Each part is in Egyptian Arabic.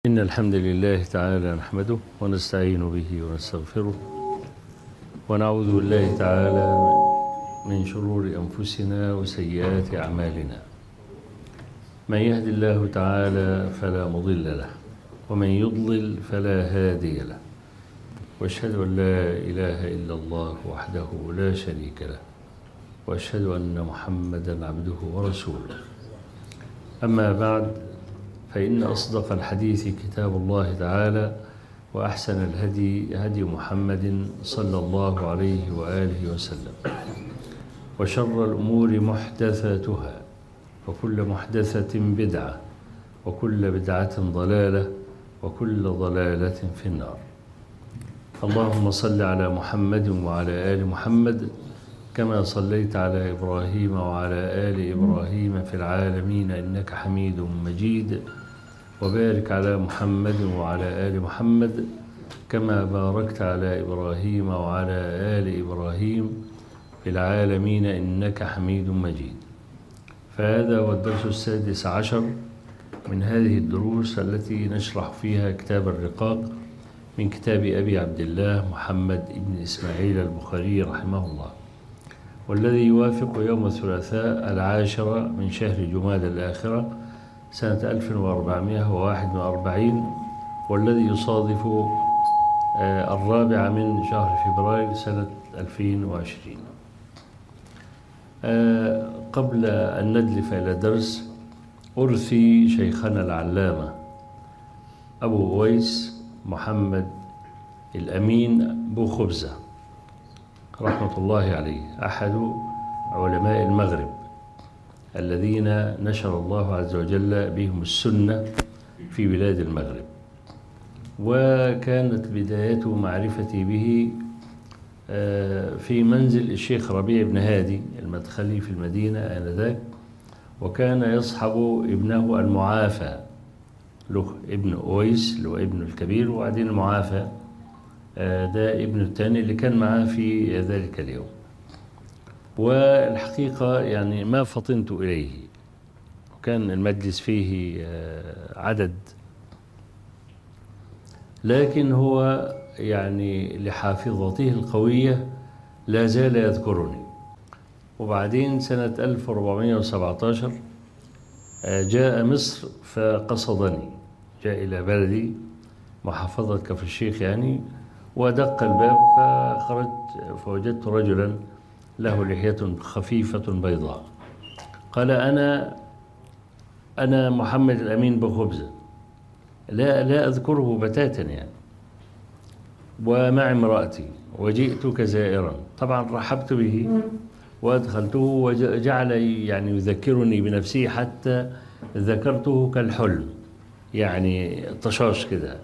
إن الحمد لله تعالى نحمده ونستعين به ونستغفره ونعوذ بالله تعالى من شرور أنفسنا وسيئات أعمالنا من يهد الله تعالى فلا مضل له ومن يضلل فلا هادي له واشهد أن لا إله إلا الله وحده لا شريك له واشهد أن محمدا عبده ورسوله أما بعد فإن أصدق الحديث كتاب الله تعالى وأحسن الهدي هدي محمد صلى الله عليه وآله وسلم وشر الأمور محدثاتها وكل محدثة بدعة وكل بدعة ضلالة وكل ضلالة في النار اللهم صل على محمد وعلى آل محمد كما صليت على إبراهيم وعلى آل إبراهيم في العالمين إنك حميد مجيد وبارك على محمد وعلى آل محمد كما باركت على إبراهيم وعلى آل إبراهيم في العالمين إنك حميد مجيد فهذا هو الدرس السادس عشر من هذه الدروس التي نشرح فيها كتاب الرقاق من كتاب أبي عبد الله محمد بن إسماعيل البخاري رحمه الله والذي يوافق يوم الثلاثاء العاشر من شهر جماد الآخرة سنة 1441 والذي يصادف الرابع من شهر فبراير سنة 2020 قبل أن ندلف إلى الدرس أرثي شيخنا العلامة أبو أويس محمد الأمين بو خبزة رحمة الله عليه أحد علماء المغرب الذين نشر الله عز وجل بهم السنة في بلاد المغرب وكانت بداية معرفتي به في منزل الشيخ ربيع بن هادي المدخلي في المدينة آنذاك وكان يصحب ابنه المعافى له ابن أويس اللي هو ابن الكبير وبعدين المعافى ده ابن الثاني اللي كان معاه في ذلك اليوم والحقيقة يعني ما فطنت إليه وكان المجلس فيه عدد لكن هو يعني لحافظته القوية لا زال يذكرني وبعدين سنة 1417 جاء مصر فقصدني جاء إلى بلدي محافظة كفر الشيخ يعني ودق الباب فخرجت فوجدت رجلا له لحية خفيفة بيضاء قال أنا أنا محمد الأمين بخبزة لا لا أذكره بتاتا يعني ومع امرأتي وجئتك زائرا طبعا رحبت به وأدخلته وجعل يعني يذكرني بنفسه حتى ذكرته كالحلم يعني طشاش كده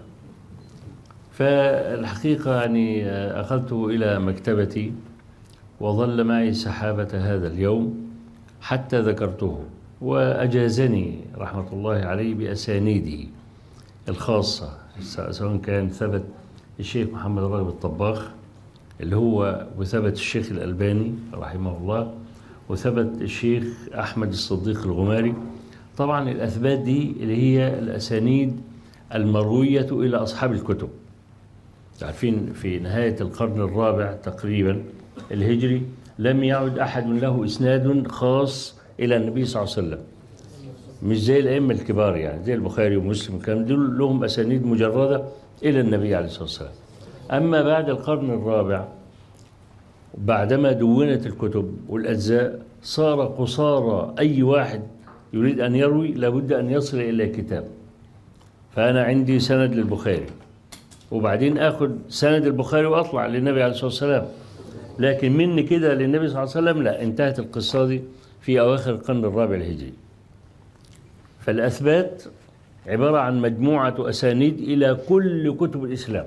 فالحقيقة يعني أخذته إلى مكتبتي وظل معي سحابة هذا اليوم حتى ذكرته وأجازني رحمة الله عليه بأسانيده الخاصة سواء كان ثبت الشيخ محمد راغب الطباخ اللي هو وثبت الشيخ الألباني رحمه الله وثبت الشيخ أحمد الصديق الغماري طبعا الأثبات دي اللي هي الأسانيد المروية إلى أصحاب الكتب عارفين في نهاية القرن الرابع تقريبا الهجري لم يعد أحد له إسناد خاص إلى النبي صلى الله عليه وسلم مش زي الأئمة الكبار يعني زي البخاري ومسلم كان دول لهم أسانيد مجردة إلى النبي عليه الصلاة والسلام أما بعد القرن الرابع بعدما دونت الكتب والأجزاء صار قصارى أي واحد يريد أن يروي لابد أن يصل إلى كتاب فأنا عندي سند للبخاري وبعدين أخذ سند البخاري وأطلع للنبي عليه الصلاة والسلام لكن مني كده للنبي صلى الله عليه وسلم لا انتهت القصة دي في أواخر القرن الرابع الهجري فالأثبات عبارة عن مجموعة أسانيد إلى كل كتب الإسلام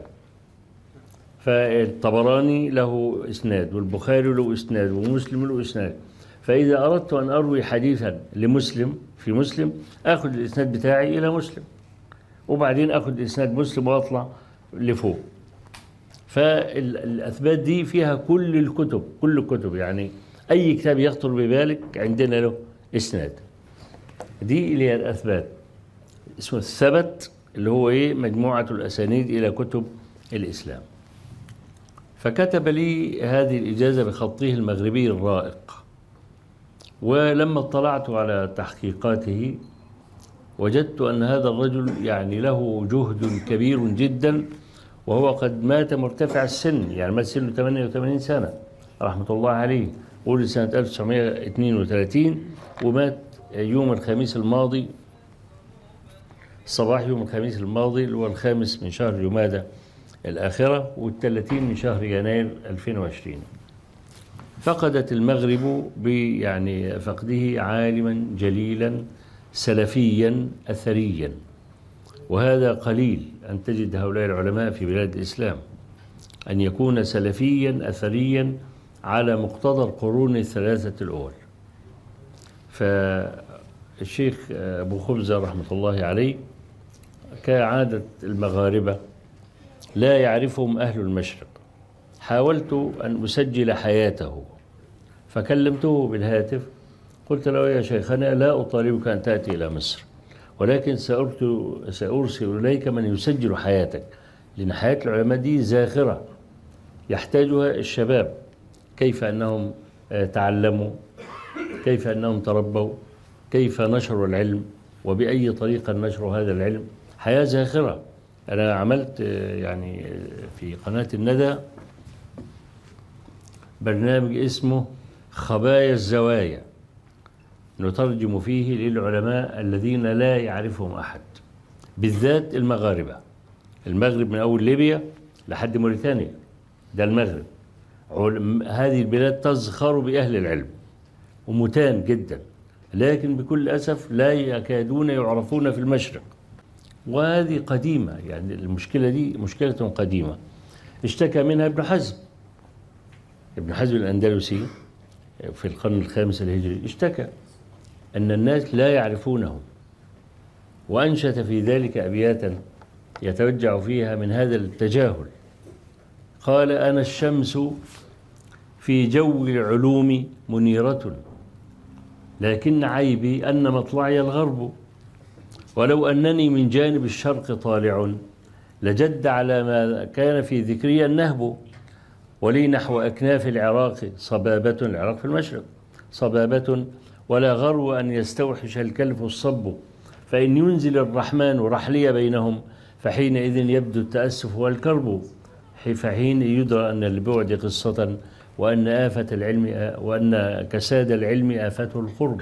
فالطبراني له إسناد والبخاري له إسناد ومسلم له إسناد فإذا أردت أن أروي حديثا لمسلم في مسلم أخذ الإسناد بتاعي إلى مسلم وبعدين أخذ إسناد مسلم وأطلع لفوق فالأثبات دي فيها كل الكتب كل الكتب يعني أي كتاب يخطر ببالك عندنا له إسناد دي اللي هي الأثبات اسمه الثبت اللي هو إيه مجموعة الأسانيد إلى كتب الإسلام فكتب لي هذه الإجازة بخطه المغربي الرائق ولما اطلعت على تحقيقاته وجدت أن هذا الرجل يعني له جهد كبير جدا وهو قد مات مرتفع السن يعني مات سنه 88 سنة رحمة الله عليه ولد سنة 1932 ومات يوم الخميس الماضي صباح يوم الخميس الماضي اللي هو الخامس من شهر جمادة الآخرة والثلاثين من شهر يناير 2020 فقدت المغرب يعني فقده عالما جليلا سلفيا أثريا وهذا قليل أن تجد هؤلاء العلماء في بلاد الإسلام أن يكون سلفيا أثريا على مقتضى القرون الثلاثة الأول فالشيخ أبو خبزة رحمة الله عليه كعادة المغاربة لا يعرفهم أهل المشرق حاولت أن أسجل حياته فكلمته بالهاتف قلت له يا شيخنا لا أطالبك أن تأتي إلى مصر ولكن سأرسل إليك من يسجل حياتك لأن حياة العلماء دي زاخرة يحتاجها الشباب كيف أنهم تعلموا كيف أنهم تربوا كيف نشروا العلم وبأي طريقة نشروا هذا العلم حياة زاخرة أنا عملت يعني في قناة الندى برنامج اسمه خبايا الزوايا نترجم فيه للعلماء الذين لا يعرفهم أحد بالذات المغاربة المغرب من أول ليبيا لحد موريتانيا ده المغرب هذه البلاد تزخر بأهل العلم ومتان جدا لكن بكل أسف لا يكادون يعرفون في المشرق وهذه قديمة يعني المشكلة دي مشكلة قديمة اشتكى منها ابن حزم ابن حزم الأندلسي في القرن الخامس الهجري اشتكى أن الناس لا يعرفونهم وأنشت في ذلك أبياتا يتوجع فيها من هذا التجاهل قال أنا الشمس في جو العلوم منيرة لكن عيبي أن مطلعي الغرب ولو أنني من جانب الشرق طالع لجد على ما كان في ذكري النهب ولي نحو أكناف العراق صبابة العراق في المشرق صبابة ولا غرو أن يستوحش الكلف الصب فإن ينزل الرحمن رحلي بينهم فحينئذ يبدو التأسف والكرب فحين يدرى أن البعد قصة وأن آفة العلم وأن كساد العلم آفته القرب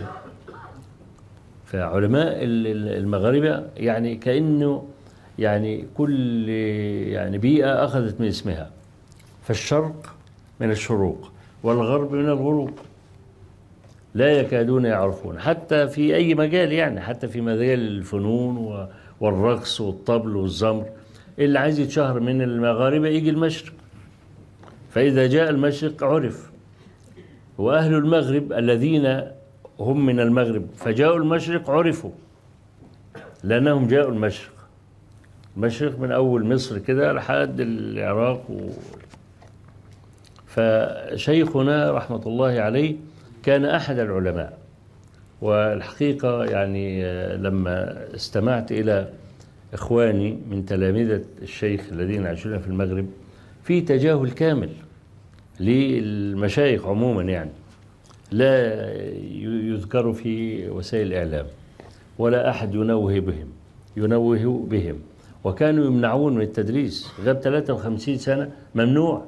فعلماء المغاربة يعني كأنه يعني كل يعني بيئة أخذت من اسمها فالشرق من الشروق والغرب من الغروب لا يكادون يعرفون حتى في أي مجال يعني حتى في مجال الفنون والرقص والطبل والزمر اللي عايز يتشهر من المغاربة يجي المشرق فإذا جاء المشرق عرف وأهل المغرب الذين هم من المغرب فجاءوا المشرق عرفوا لأنهم جاءوا المشرق المشرق من أول مصر كده لحد العراق و... فشيخنا رحمة الله عليه كان أحد العلماء والحقيقة يعني لما استمعت إلى إخواني من تلامذة الشيخ الذين يعيشون في المغرب في تجاهل كامل للمشايخ عموما يعني لا يذكر في وسائل الإعلام ولا أحد ينوه بهم ينوه بهم وكانوا يمنعون من التدريس غاب 53 سنة ممنوع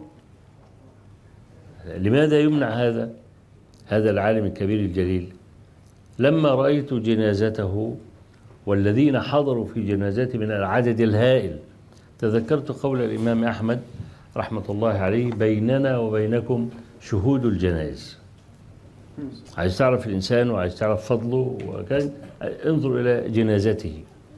لماذا يمنع هذا هذا العالم الكبير الجليل لما رأيت جنازته والذين حضروا في جنازته من العدد الهائل تذكرت قول الإمام أحمد رحمة الله عليه بيننا وبينكم شهود الجنائز عايز تعرف الإنسان وعايز تعرف فضله وكان انظر إلى جنازته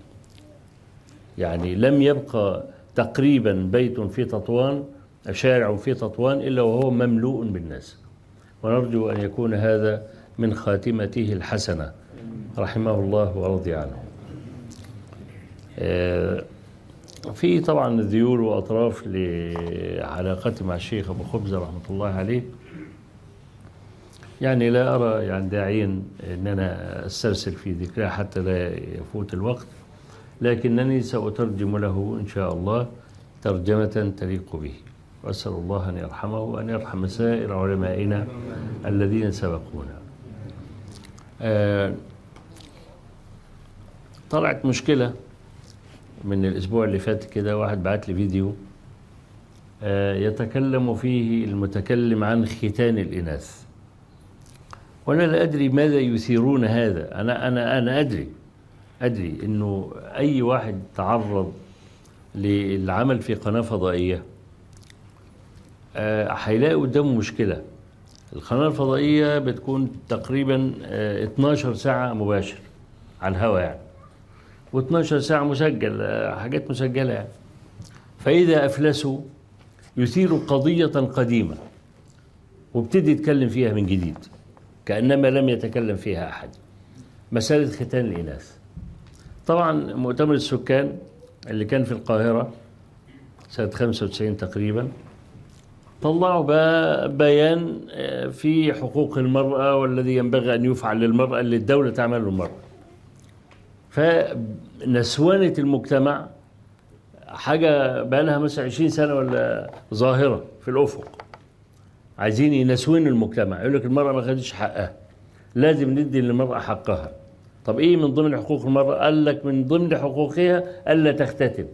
يعني لم يبقى تقريبا بيت في تطوان شارع في تطوان إلا وهو مملوء بالناس ونرجو أن يكون هذا من خاتمته الحسنة رحمه الله ورضي عنه في طبعا ذيول وأطراف لعلاقتي مع الشيخ أبو خبزة رحمة الله عليه يعني لا أرى يعني داعيا أن أنا أسترسل في ذكرها حتى لا يفوت الوقت لكنني سأترجم له إن شاء الله ترجمة تليق به وأسأل الله أن يرحمه وأن يرحم سائر علمائنا الذين سبقونا آه، طلعت مشكلة من الأسبوع اللي فات كده واحد بعت لي فيديو آه، يتكلم فيه المتكلم عن ختان الإناث وأنا لا أدري ماذا يثيرون هذا أنا أنا أنا أدري أدري إنه أي واحد تعرض للعمل في قناة فضائية آه، هيلاقي قدامه مشكلة القناة الفضائية بتكون تقريبا آه، 12 ساعة مباشر على الهواء يعني و12 ساعة مسجل آه، حاجات مسجلة يعني فإذا أفلسوا يثير قضية قديمة وابتدي يتكلم فيها من جديد كأنما لم يتكلم فيها أحد مسألة ختان الإناث طبعا مؤتمر السكان اللي كان في القاهرة سنة 95 تقريبا طلعوا بقى بيان آه، في حقوق المرأة والذي ينبغي أن يفعل للمرأة اللي الدولة تعمل للمرأة فنسوانة المجتمع حاجة بقى لها مثلا 20 سنة ولا ظاهرة في الأفق عايزين ينسون المجتمع يقول لك المرأة ما خدتش حقها لازم ندي للمرأة حقها طب ايه من ضمن حقوق المرأة قال لك من ضمن حقوقها ألا تختتن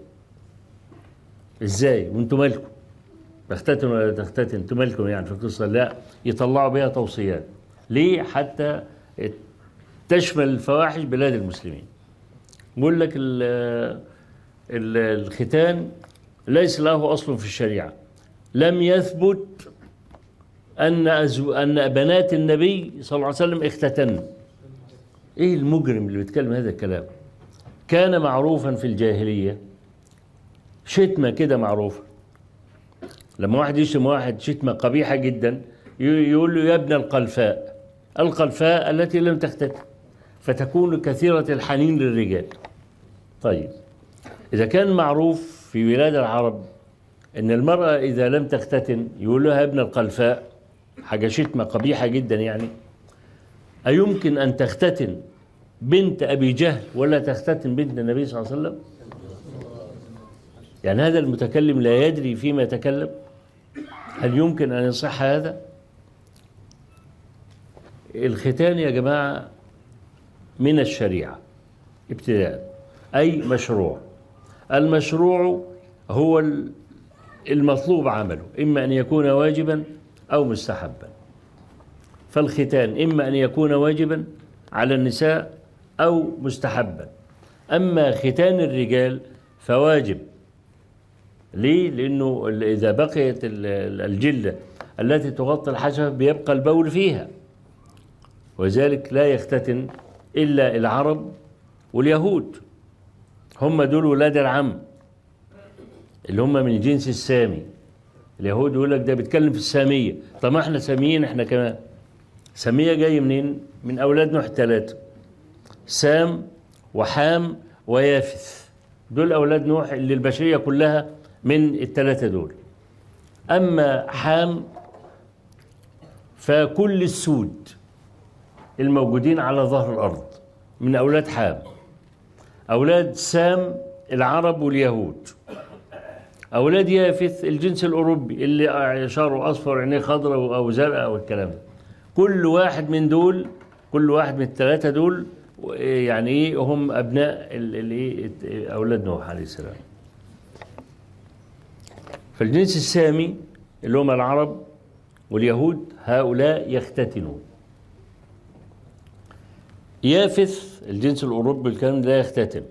ازاي وانتوا مالكم تختتن ولا تختتن انتوا مالكم يعني في القصة لا يطلعوا بها توصيات ليه حتى تشمل الفواحش بلاد المسلمين بيقول لك ال- ال- الختان ليس له أصل في الشريعة لم يثبت أن أزو أن بنات النبي صلى الله عليه وسلم اختتن إيه المجرم اللي بيتكلم هذا الكلام كان معروفا في الجاهلية شتمة كده معروفة لما واحد يشتم واحد شتمة قبيحة جدا ي- يقول له يا ابن القلفاء القلفاء التي لم تختتن فتكون كثيرة الحنين للرجال طيب إذا كان معروف في بلاد العرب إن المرأة إذا لم تختتن يقول لها ابن القلفاء حاجة شتمة قبيحة جدا يعني أيمكن أن تختتن بنت أبي جهل ولا تختتن بنت النبي صلى الله عليه وسلم يعني هذا المتكلم لا يدري فيما يتكلم هل يمكن أن يصح هذا الختان يا جماعة من الشريعة ابتداء أي مشروع المشروع هو ال- المطلوب عمله إما أن يكون واجبا أو مستحبا فالختان إما أن يكون واجبا على النساء أو مستحبا أما ختان الرجال فواجب ليه؟ لأنه ال- إذا بقيت ال- ال- الجلة التي تغطي الحشفة بيبقى البول فيها وذلك لا يختتن إلا العرب واليهود هم دول ولاد العم اللي هم من جنس السامي اليهود يقول لك ده بيتكلم في السامية طب ما احنا ساميين احنا كمان سامية جاي منين من أولاد نوح الثلاثة سام وحام ويافث دول أولاد نوح اللي البشرية كلها من الثلاثة دول أما حام فكل السود الموجودين على ظهر الأرض من أولاد حام أولاد سام العرب واليهود أولاد يافث الجنس الأوروبي اللي شعره أصفر عينيه خضراء أو زرقاء والكلام ده كل واحد من دول كل واحد من الثلاثة دول يعني إيه هم أبناء ال- ال- إيه أولاد نوح عليه السلام فالجنس السامي اللي هم العرب واليهود هؤلاء يختتنون يافث الجنس الأوروبي الكلام ده لا يختتن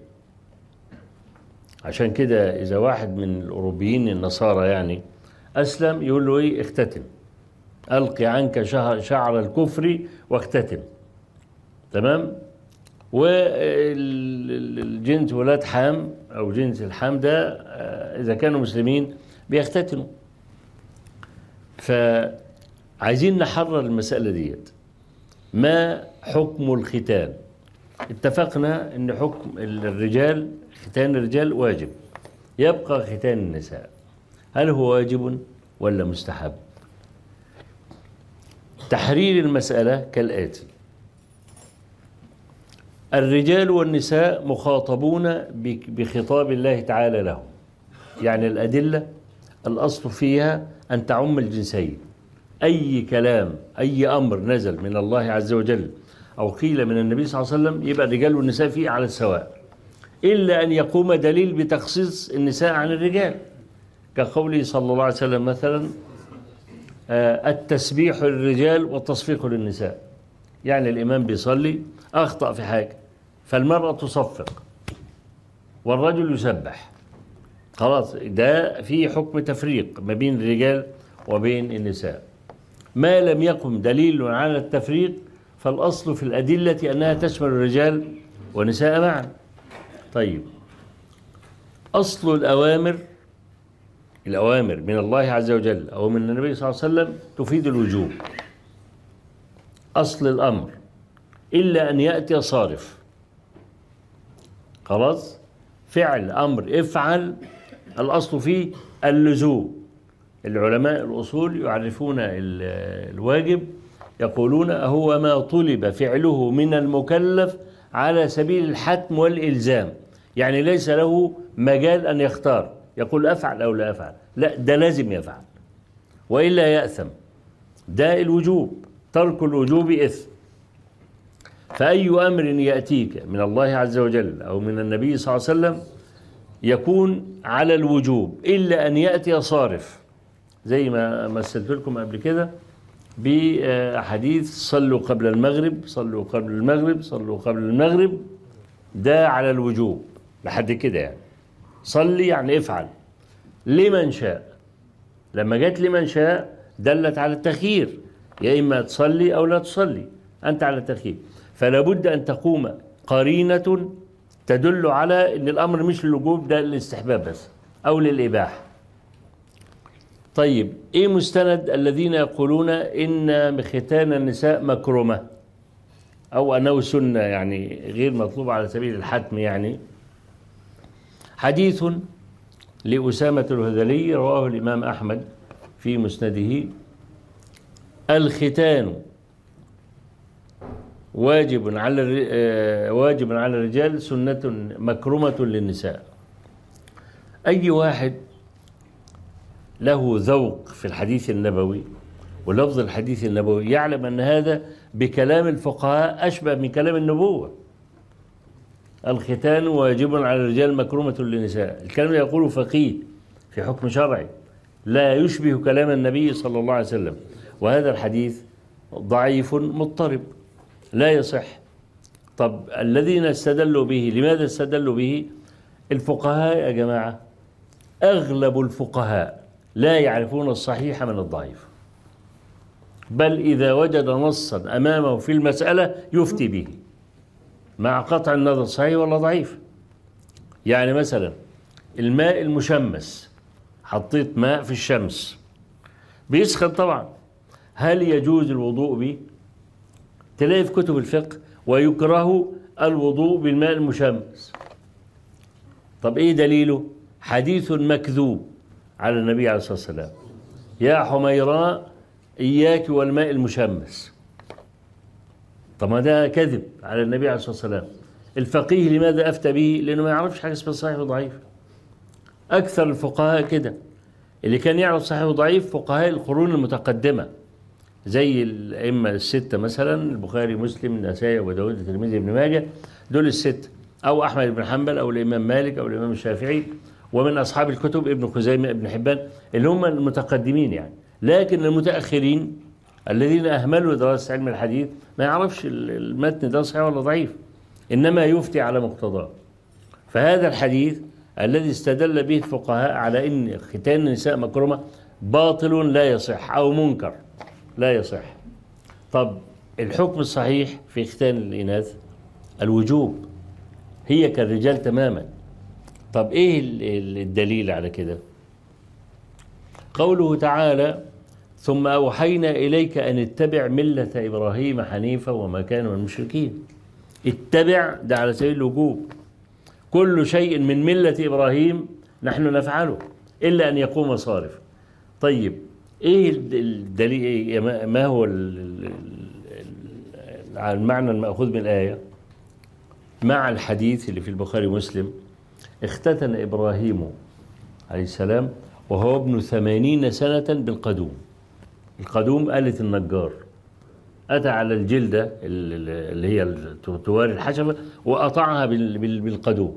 عشان كده إذا واحد من الأوروبيين النصارى يعني أسلم يقول له إيه اختتن ألقي عنك شعر, شعر الكفر واختتن تمام والجنس ولاد حام أو جنس الحام ده آه، إذا كانوا مسلمين بيختتنوا فعايزين نحرر المسألة ديت ما حكم الختان اتفقنا ان حكم الرجال ختان الرجال واجب يبقى ختان النساء هل هو واجب ولا مستحب تحرير المسألة كالآتي الرجال والنساء مخاطبون بك- بخطاب الله تعالى لهم يعني الأدلة الأصل فيها أن تعم الجنسين أي كلام أي أمر نزل من الله عز وجل أو قيل من النبي صلى الله عليه وسلم يبقى الرجال والنساء فيه على السواء إلا أن يقوم دليل بتخصيص النساء عن الرجال كقوله صلى الله عليه وسلم مثلا آه، التسبيح للرجال والتصفيق للنساء يعني الإمام بيصلي أخطأ في حاجة فالمرأة تصفق والرجل يسبح خلاص ده في حكم تفريق ما بين الرجال وبين النساء ما لم يقم دليل على التفريق فالأصل في الأدلة أنها تشمل الرجال والنساء معا طيب أصل الأوامر الأوامر من الله عز وجل أو من النبي صلى الله عليه وسلم تفيد الوجوب أصل الأمر إلا أن يأتي صارف خلاص فعل أمر افعل الأصل فيه اللزوم العلماء الأصول يعرفون ال- الواجب يقولون هو ما طلب فعله من المكلف على سبيل الحتم والإلزام يعني ليس له مجال أن يختار يقول أفعل أو لا أفعل لا ده لازم يفعل وإلا يأثم ده الوجوب ترك الوجوب إثم فأي أمر يأتيك من الله عز وجل أو من النبي صلى الله عليه وسلم يكون على الوجوب إلا أن يأتي صارف زي ما مثلت لكم قبل كده بحديث صلوا قبل المغرب صلوا قبل المغرب صلوا قبل المغرب ده على الوجوب لحد كده يعني صلي يعني افعل لمن شاء لما جت لمن شاء دلت على التخيير يا إما تصلي أو لا تصلي أنت على التخيير فلا بد أن تقوم قرينة تدل على أن الأمر مش للوجوب ده للاستحباب بس أو للإباحة طيب إيه مستند الذين يقولون إن ختان النساء مكرمة أو أنه سنة يعني غير مطلوب على سبيل الحتم يعني حديث لأسامة الهذلي رواه الإمام أحمد في مسنده الختان واجب على الر- آه، واجب على الرجال سنة مكرمة للنساء أي واحد له ذوق في الحديث النبوي ولفظ الحديث النبوي يعلم أن هذا بكلام الفقهاء أشبه من كلام النبوة الختان واجب على الرجال مكرمة للنساء الكلام ده يقوله فقيه في حكم شرعي لا يشبه كلام النبي صلى الله عليه وسلم وهذا الحديث ضعيف مضطرب لا يصح طب الذين استدلوا به لماذا استدلوا به الفقهاء يا جماعة أغلب الفقهاء لا يعرفون الصحيح من الضعيف بل إذا وجد نصا أمامه في المسألة يفتي به مع قطع النظر صحيح ولا ضعيف يعني مثلا الماء المشمس حطيت ماء في الشمس بيسخن طبعا هل يجوز الوضوء به تلاقي في كتب الفقه ويكره الوضوء بالماء المشمس طب ايه دليله حديث مكذوب على النبي عليه الصلاة والسلام يا حميراء إياك والماء المشمس طب ما ده كذب على النبي عليه الصلاة والسلام الفقيه لماذا أفتى به لأنه ما يعرفش حاجة اسمها صحيح وضعيف أكثر الفقهاء كده اللي كان يعرف صحيح وضعيف فقهاء القرون المتقدمة زي الأئمة الستة مثلا البخاري مسلم النسائي وأبو داود الترمذي ابن ماجه دول الستة أو أحمد بن حنبل أو الإمام مالك أو الإمام الشافعي ومن أصحاب الكتب ابن خزيمة ابن حبان اللي هم المتقدمين يعني لكن المتأخرين الذين أهملوا دراسة علم الحديث ما يعرفش المتن ده صحيح ولا ضعيف إنما يفتي على مقتضاه فهذا الحديث الذي استدل به الفقهاء على أن ختان النساء مكرمة باطل لا يصح أو منكر لا يصح طب الحكم الصحيح في ختان الإناث الوجوب هي كالرجال تماما طب إيه الدليل على كده قوله تعالى ثم أوحينا إليك أن اتبع ملة إبراهيم حنيفا وما كان من المشركين اتبع ده على سبيل الوجوب كل شيء من ملة إبراهيم نحن نفعله إلا أن يقوم صارف طيب إيه الدليل ما هو المعنى المأخوذ من الآية مع الحديث اللي في البخاري ومسلم اختتن إبراهيم عليه السلام وهو ابن ثمانين سنة بالقدوم القدوم آلة النجار أتى على الجلدة ال- ال- اللي هي ال- تواري الحشفة وقطعها بال- بال- بالقدوم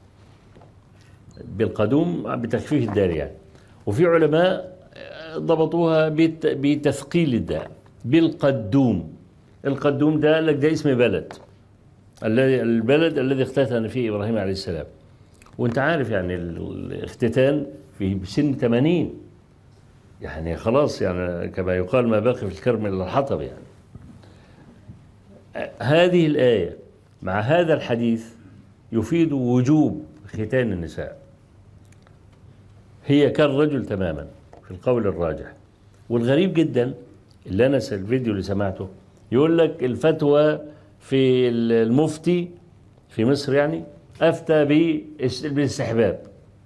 بالقدوم بتخفيف الدار يعني وفي علماء ضبطوها بت- بتثقيل الداء بالقدوم القدوم ده قال لك ده اسم بلد الذي البلد الذي اختتن فيه ابراهيم عليه السلام وانت عارف يعني ال- الاختتان في سن 80 يعني خلاص يعني كما يقال ما باقي في الكرم الا الحطب يعني هذه الآية مع هذا الحديث يفيد وجوب ختان النساء هي كالرجل تماما في القول الراجح والغريب جدا اللي انا س- الفيديو اللي سمعته يقول لك الفتوى في المفتي في مصر يعني افتى باس- بالاستحباب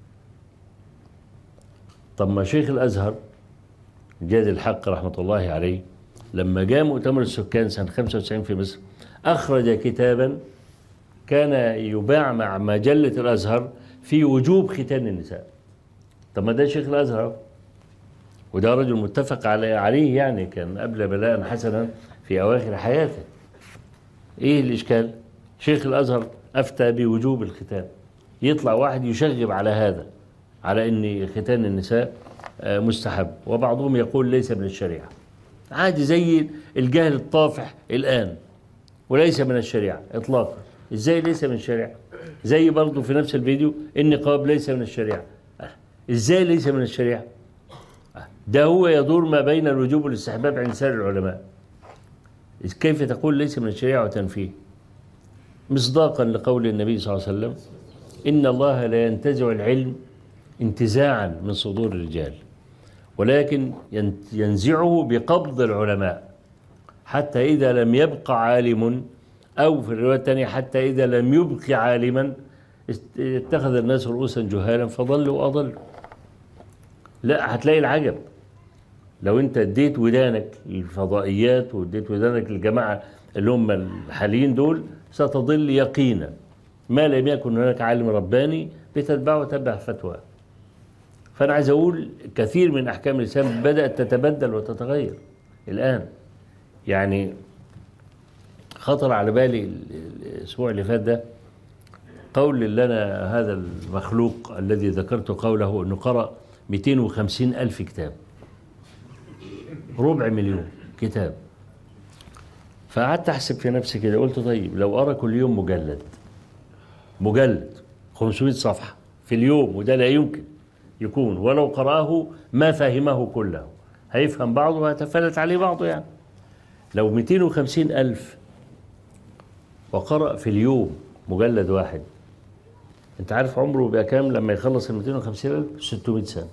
طب ما شيخ الازهر جاد الحق رحمه الله عليه لما جاء مؤتمر السكان سنه 95 في مصر اخرج كتابا كان يباع مع مجله الازهر في وجوب ختان النساء طب ما ده شيخ الازهر أهو. وده رجل متفق على عليه يعني كان قبل بلاء حسنا في اواخر حياته ايه الاشكال شيخ الازهر افتى بوجوب الختان يطلع واحد يشغب على هذا على ان ختان النساء آه، مستحب وبعضهم يقول ليس من الشريعه عادي زي الجهل الطافح الان وليس من الشريعه اطلاقا ازاي ليس من الشريعه زي برضه في نفس الفيديو النقاب ليس من الشريعه آه، ازاي ليس من الشريعه آه، ده هو يدور ما بين الوجوب والاستحباب عند سائر العلماء كيف تقول ليس من الشريعه وتنفيه مصداقا لقول النبي صلى الله عليه وسلم ان الله لا ينتزع العلم انتزاعا من صدور الرجال ولكن ين- ينزعه بقبض العلماء حتى إذا لم يبق عالم أو في الرواية الثانية حتى إذا لم يبق عالما است- اتخذ الناس رؤوسا جهالا فضلوا وأضلوا لا هتلاقي العجب لو انت اديت ودانك للفضائيات واديت ودانك للجماعة اللي هم الحاليين دول ستضل يقينا ما لم يكن هناك عالم رباني بتتبعه وتتبع فتواه فأنا عايز أقول كثير من أحكام الإسلام بدأت تتبدل وتتغير الآن يعني خطر على بالي ال- ال- الأسبوع اللي فات ده قول اللي أنا هذا المخلوق الذي ذكرت قوله أنه قرأ 250 ألف كتاب ربع مليون كتاب فقعدت أحسب في نفسي كده قلت طيب لو أرى كل يوم مجلد مجلد 500 صفحة في اليوم وده لا يمكن يكون ولو قرأه ما فهمه كله هيفهم بعضه وهيتفلت عليه بعضه يعني لو 250 ألف وقرأ في اليوم مجلد واحد انت عارف عمره بقى كام لما يخلص ال 250 ألف 600 سنة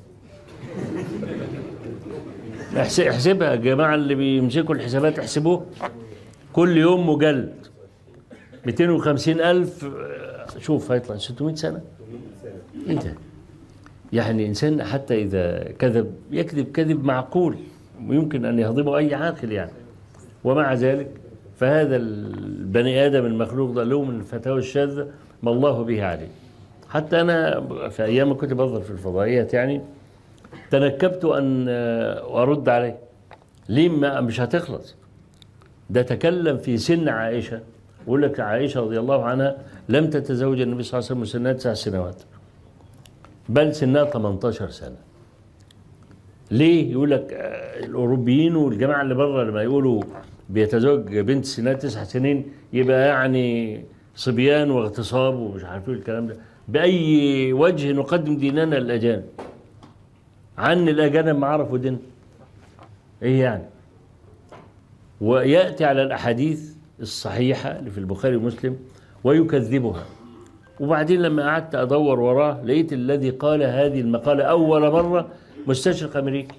احس- احسبها يا جماعة اللي بيمسكوا الحسابات احسبوه كل يوم مجلد 250 ألف آه، شوف هيطلع 600 سنة ايه ده يعني إنسان حتى إذا كذب يكذب كذب معقول ويمكن أن يهضمه أي عاقل يعني ومع ذلك فهذا البني آدم المخلوق ده له من الفتاوى الشاذة ما الله به عليه حتى أنا في أيام ما كنت بظهر في الفضائيات يعني تنكبت أن آه، أرد عليه ليه ما مش هتخلص ده تكلم في سن عائشة يقول لك عائشة رضي الله عنها لم تتزوج النبي صلى الله عليه وسلم سنها تسع سنوات بل سنها 18 سنة ليه يقول لك آه، الأوروبيين والجماعة اللي بره لما يقولوا بيتزوج بنت سنها تسع سنين يبقى يعني صبيان واغتصاب ومش عارف ايه الكلام ده بأي وجه نقدم ديننا للأجانب عن الأجانب ما عرفوا دين ايه يعني ويأتي على الأحاديث الصحيحة اللي في البخاري ومسلم ويكذبها وبعدين لما قعدت أدور وراه لقيت الذي قال هذه المقالة أول مرة مستشرق أمريكي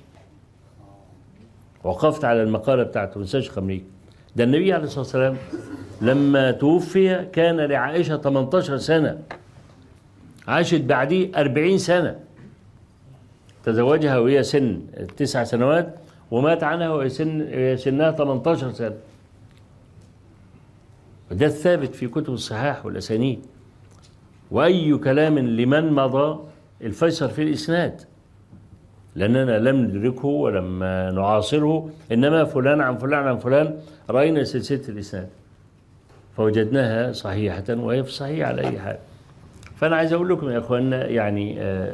وقفت على المقالة بتاعته مستشرق أمريكي ده النبي عليه الصلاة والسلام لما توفي كان لعائشة 18 سنة عاشت بعديه 40 سنة تزوجها وهي سن تسع سنوات ومات عنها وهي سن وهي سنها 18 سنة وده الثابت في كتب الصحاح والأسانيد وأي كلام لمن مضى الفيصل في الإسناد لأننا لم ندركه ولم نعاصره إنما فلان عن فلان عن فلان رأينا سلسلة الإسناد فوجدناها صحيحة وهي في صحيح على أي حال فأنا عايز أقول لكم يا أخوانا يعني آه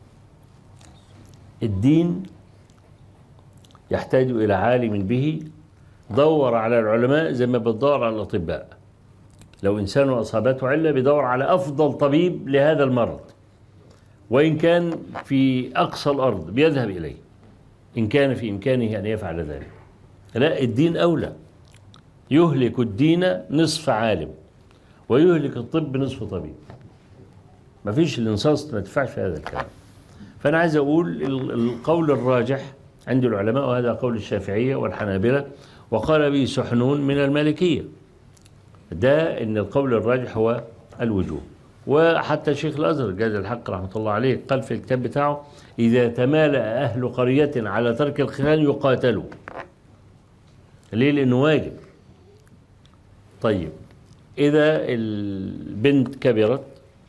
الدين يحتاج إلى عالم به دور على العلماء زي ما بتدور على الأطباء لو إنسان أصابته علة بيدور على أفضل طبيب لهذا المرض وإن كان في أقصى الأرض بيذهب إليه إن كان في إمكانه أن يفعل ذلك لا الدين أولى يهلك الدين نصف عالم ويهلك الطب نصف طبيب ما فيش الانصاص ما تدفعش في هذا الكلام فأنا عايز أقول القول الراجح عند العلماء وهذا قول الشافعية والحنابلة وقال به سحنون من المالكية ده ان القول الراجح هو الوجوب وحتى شيخ الازهر جاد الحق رحمه الله عليه قال في الكتاب بتاعه اذا تمالأ اهل قريه على ترك الختان يقاتلوا ليه لانه واجب طيب اذا البنت كبرت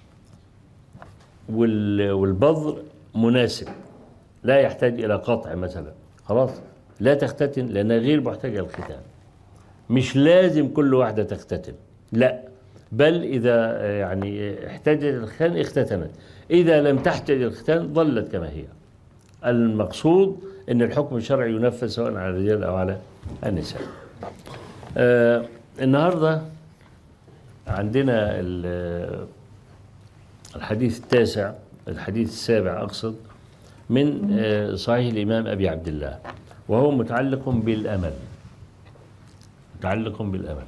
والبذر مناسب لا يحتاج الى قطع مثلا خلاص لا تختتن لانها غير محتاجه للختان مش لازم كل واحدة تختتن لا بل إذا يعني احتاجت الختان اختتنت إذا لم تحتاج الختان ظلت كما هي المقصود أن الحكم الشرعي ينفذ سواء على الرجال أو على النساء آه النهاردة عندنا الحديث التاسع الحديث السابع أقصد من آه صحيح الإمام أبي عبد الله وهو متعلق بالأمل متعلق بالأمل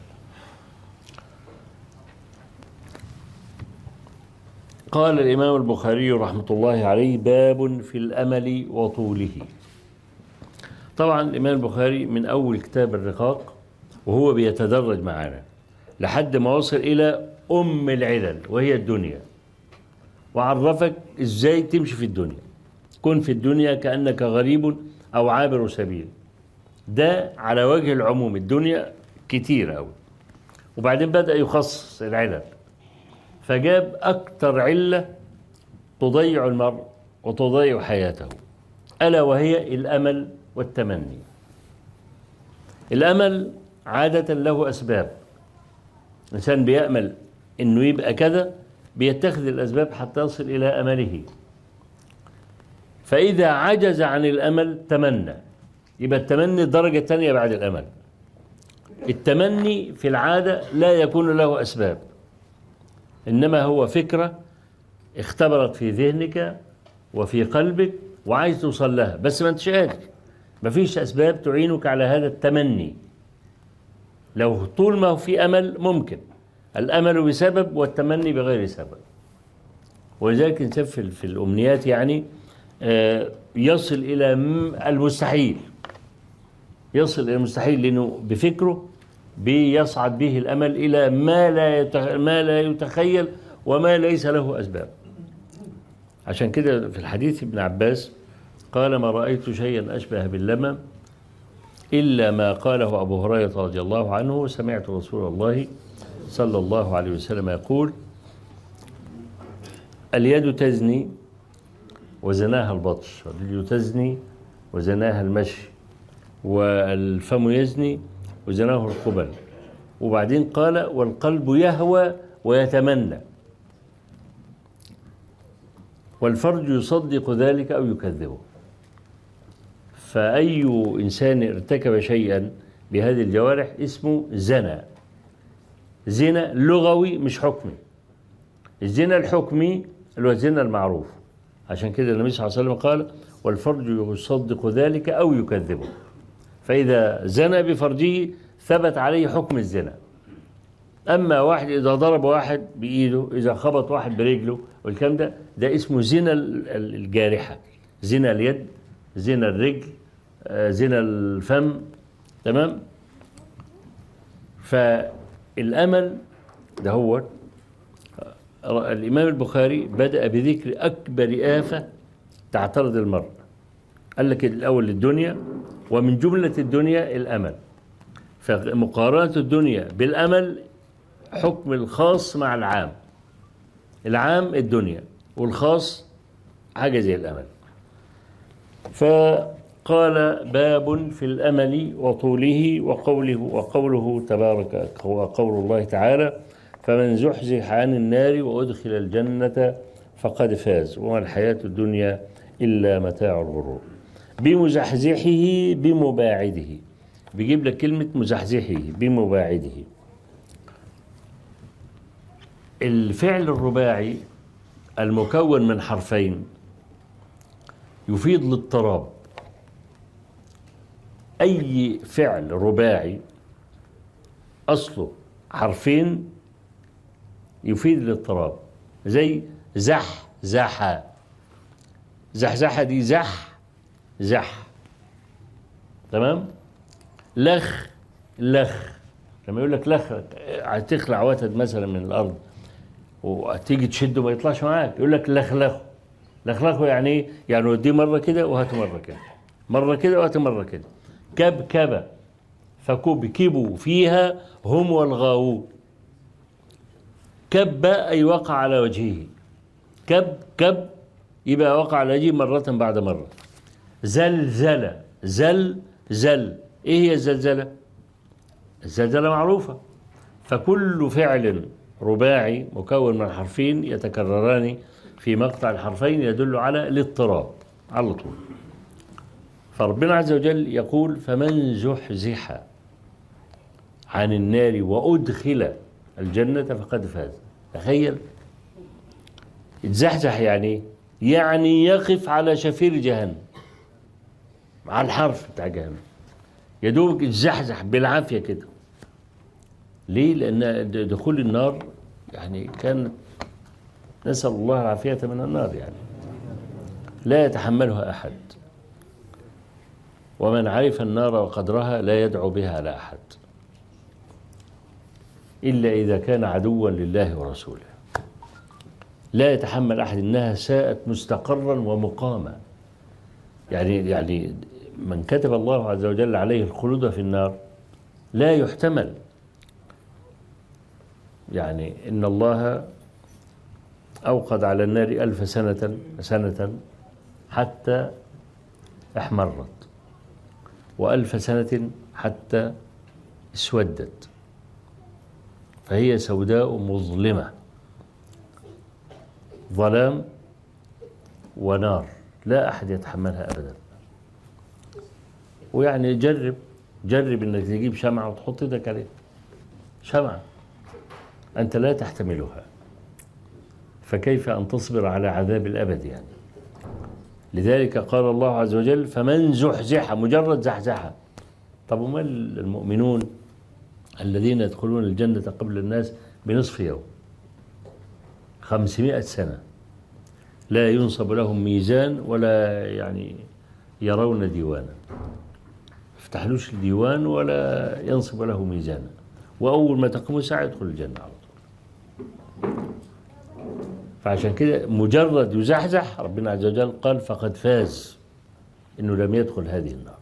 قال الإمام البخاري رحمة الله عليه باب في الأمل وطوله طبعا الإمام البخاري من أول كتاب الرقاق وهو بيتدرج معنا لحد ما وصل إلى أم العلل وهي الدنيا وعرفك إزاي تمشي في الدنيا كن في الدنيا كأنك غريب أو عابر سبيل ده على وجه العموم الدنيا كتير أوي وبعدين بدأ يخصص العلل فجاب أكتر علة تضيع المرء وتضيع حياته ألا وهي الأمل والتمني الأمل عادة له أسباب الإنسان بيأمل إنه يبقى كذا بيتخذ الأسباب حتى يصل إلى أمله فإذا عجز عن الأمل تمنى يبقى التمني الدرجة الثانية بعد الأمل التمني في العادة لا يكون له أسباب إنما هو فكرة اختبرت في ذهنك وفي قلبك وعايز توصل لها بس ما انتش قادر مفيش أسباب تعينك على هذا التمني لو طول ما هو في أمل ممكن الأمل بسبب والتمني بغير سبب ولذلك الإنسان في في الأمنيات يعني يصل إلى المستحيل يصل إلى المستحيل لأنه بفكره بيصعد به الأمل إلى ما لا ما لا يتخيل وما ليس له أسباب عشان كده في الحديث ابن عباس قال ما رأيت شيئا أشبه باللمم إلا ما قاله أبو هريرة رضي الله عنه سمعت رسول الله صلى الله عليه وسلم يقول اليد تزني وزناها البطش والرجل تزني وزناها المشي والفم يزني وزناه القبل وبعدين قال والقلب يهوى ويتمنى والفرج يصدق ذلك أو يكذبه فأي إنسان ارتكب شيئا بهذه الجوارح اسمه زنا زنا لغوي مش حكمي الزنا الحكمي اللي هو الزنا المعروف عشان كده النبي صلى الله عليه وسلم قال والفرج يصدق ذلك أو يكذبه فإذا زنى بفرجه ثبت عليه حكم الزنا أما واحد إذا ضرب واحد بإيده إذا خبط واحد برجله والكلام ده ده اسمه زنا الجارحة زنا اليد زنا الرجل زنا الفم تمام فالأمل ده هو الإمام البخاري بدأ بذكر أكبر آفة تعترض المرء قال لك الأول الدنيا ومن جملة الدنيا الأمل فمقارنة الدنيا بالأمل حكم الخاص مع العام العام الدنيا والخاص حاجة زي الأمل فقال باب في الأمل وطوله وقوله وقوله تبارك وقول الله تعالى فمن زحزح عن النار وأدخل الجنة فقد فاز وما الحياة الدنيا إلا متاع الغرور بمزحزحه بمباعده بيجيب لك كلمة مزحزحه بمباعده الفعل الرباعي المكون من حرفين يفيد الاضطراب أي فعل رباعي أصله حرفين يفيد الاضطراب زي زح زحا زحزحة دي زح زح تمام لخ لخ لما يقول لك لخ هتخلع وتد مثلا من الارض وتيجي تشده ما يطلعش معاك يقول لك لخلخه لخلخه يعني ايه؟ يعني وديه مره كده وهاته مره كده مره كده وهاته مره كده كبكبه فكبكبوا فيها هم والغاوون كب أي وقع على وجهه كب كب يبقى وقع على وجهه مرة بعد مرة زلزل زل زل إيه هي الزلزلة الزلزلة معروفة فكل فعل رباعي مكون من حرفين يتكرران في مقطع الحرفين يدل على الاضطراب على طول فربنا عز وجل يقول فمن زحزح عن النار وأدخل الجنة فقد فاز تخيل يتزحزح يعني ايه؟ يعني يقف على شفير جهنم على الحرف بتاع جهنم يا دوبك يتزحزح بالعافية كده ليه؟ لأن دخول النار يعني كان نسأل الله العافية من النار يعني لا يتحملها أحد ومن عرف النار وقدرها لا يدعو بها على أحد إلا إذا كان عدوا لله ورسوله لا يتحمل أحد إنها ساءت مستقرا ومقاما يعني يعني من كتب الله عز وجل عليه الخلود في النار لا يحتمل يعني إن الله أوقد على النار ألف سنة سنة حتى احمرت وألف سنة حتى اسودت فهي سوداء مظلمة ظلام ونار لا أحد يتحملها أبدا ويعني جرب جرب انك تجيب شمعة وتحط ايدك عليها شمعة أنت لا تحتملها فكيف أن تصبر على عذاب الأبد يعني لذلك قال الله عز وجل فمن زحزح مجرد زحزحة طب وما المؤمنون الذين يدخلون الجنة قبل الناس بنصف يوم خمسمائة سنة لا ينصب لهم ميزان ولا يعني يرون ديوانا يفتحلوش الديوان ولا ينصب له ميزانا وأول ما تقوم الساعة يدخل الجنة على طول فعشان كده مجرد يزحزح ربنا عز وجل قال فقد فاز انه لم يدخل هذه النار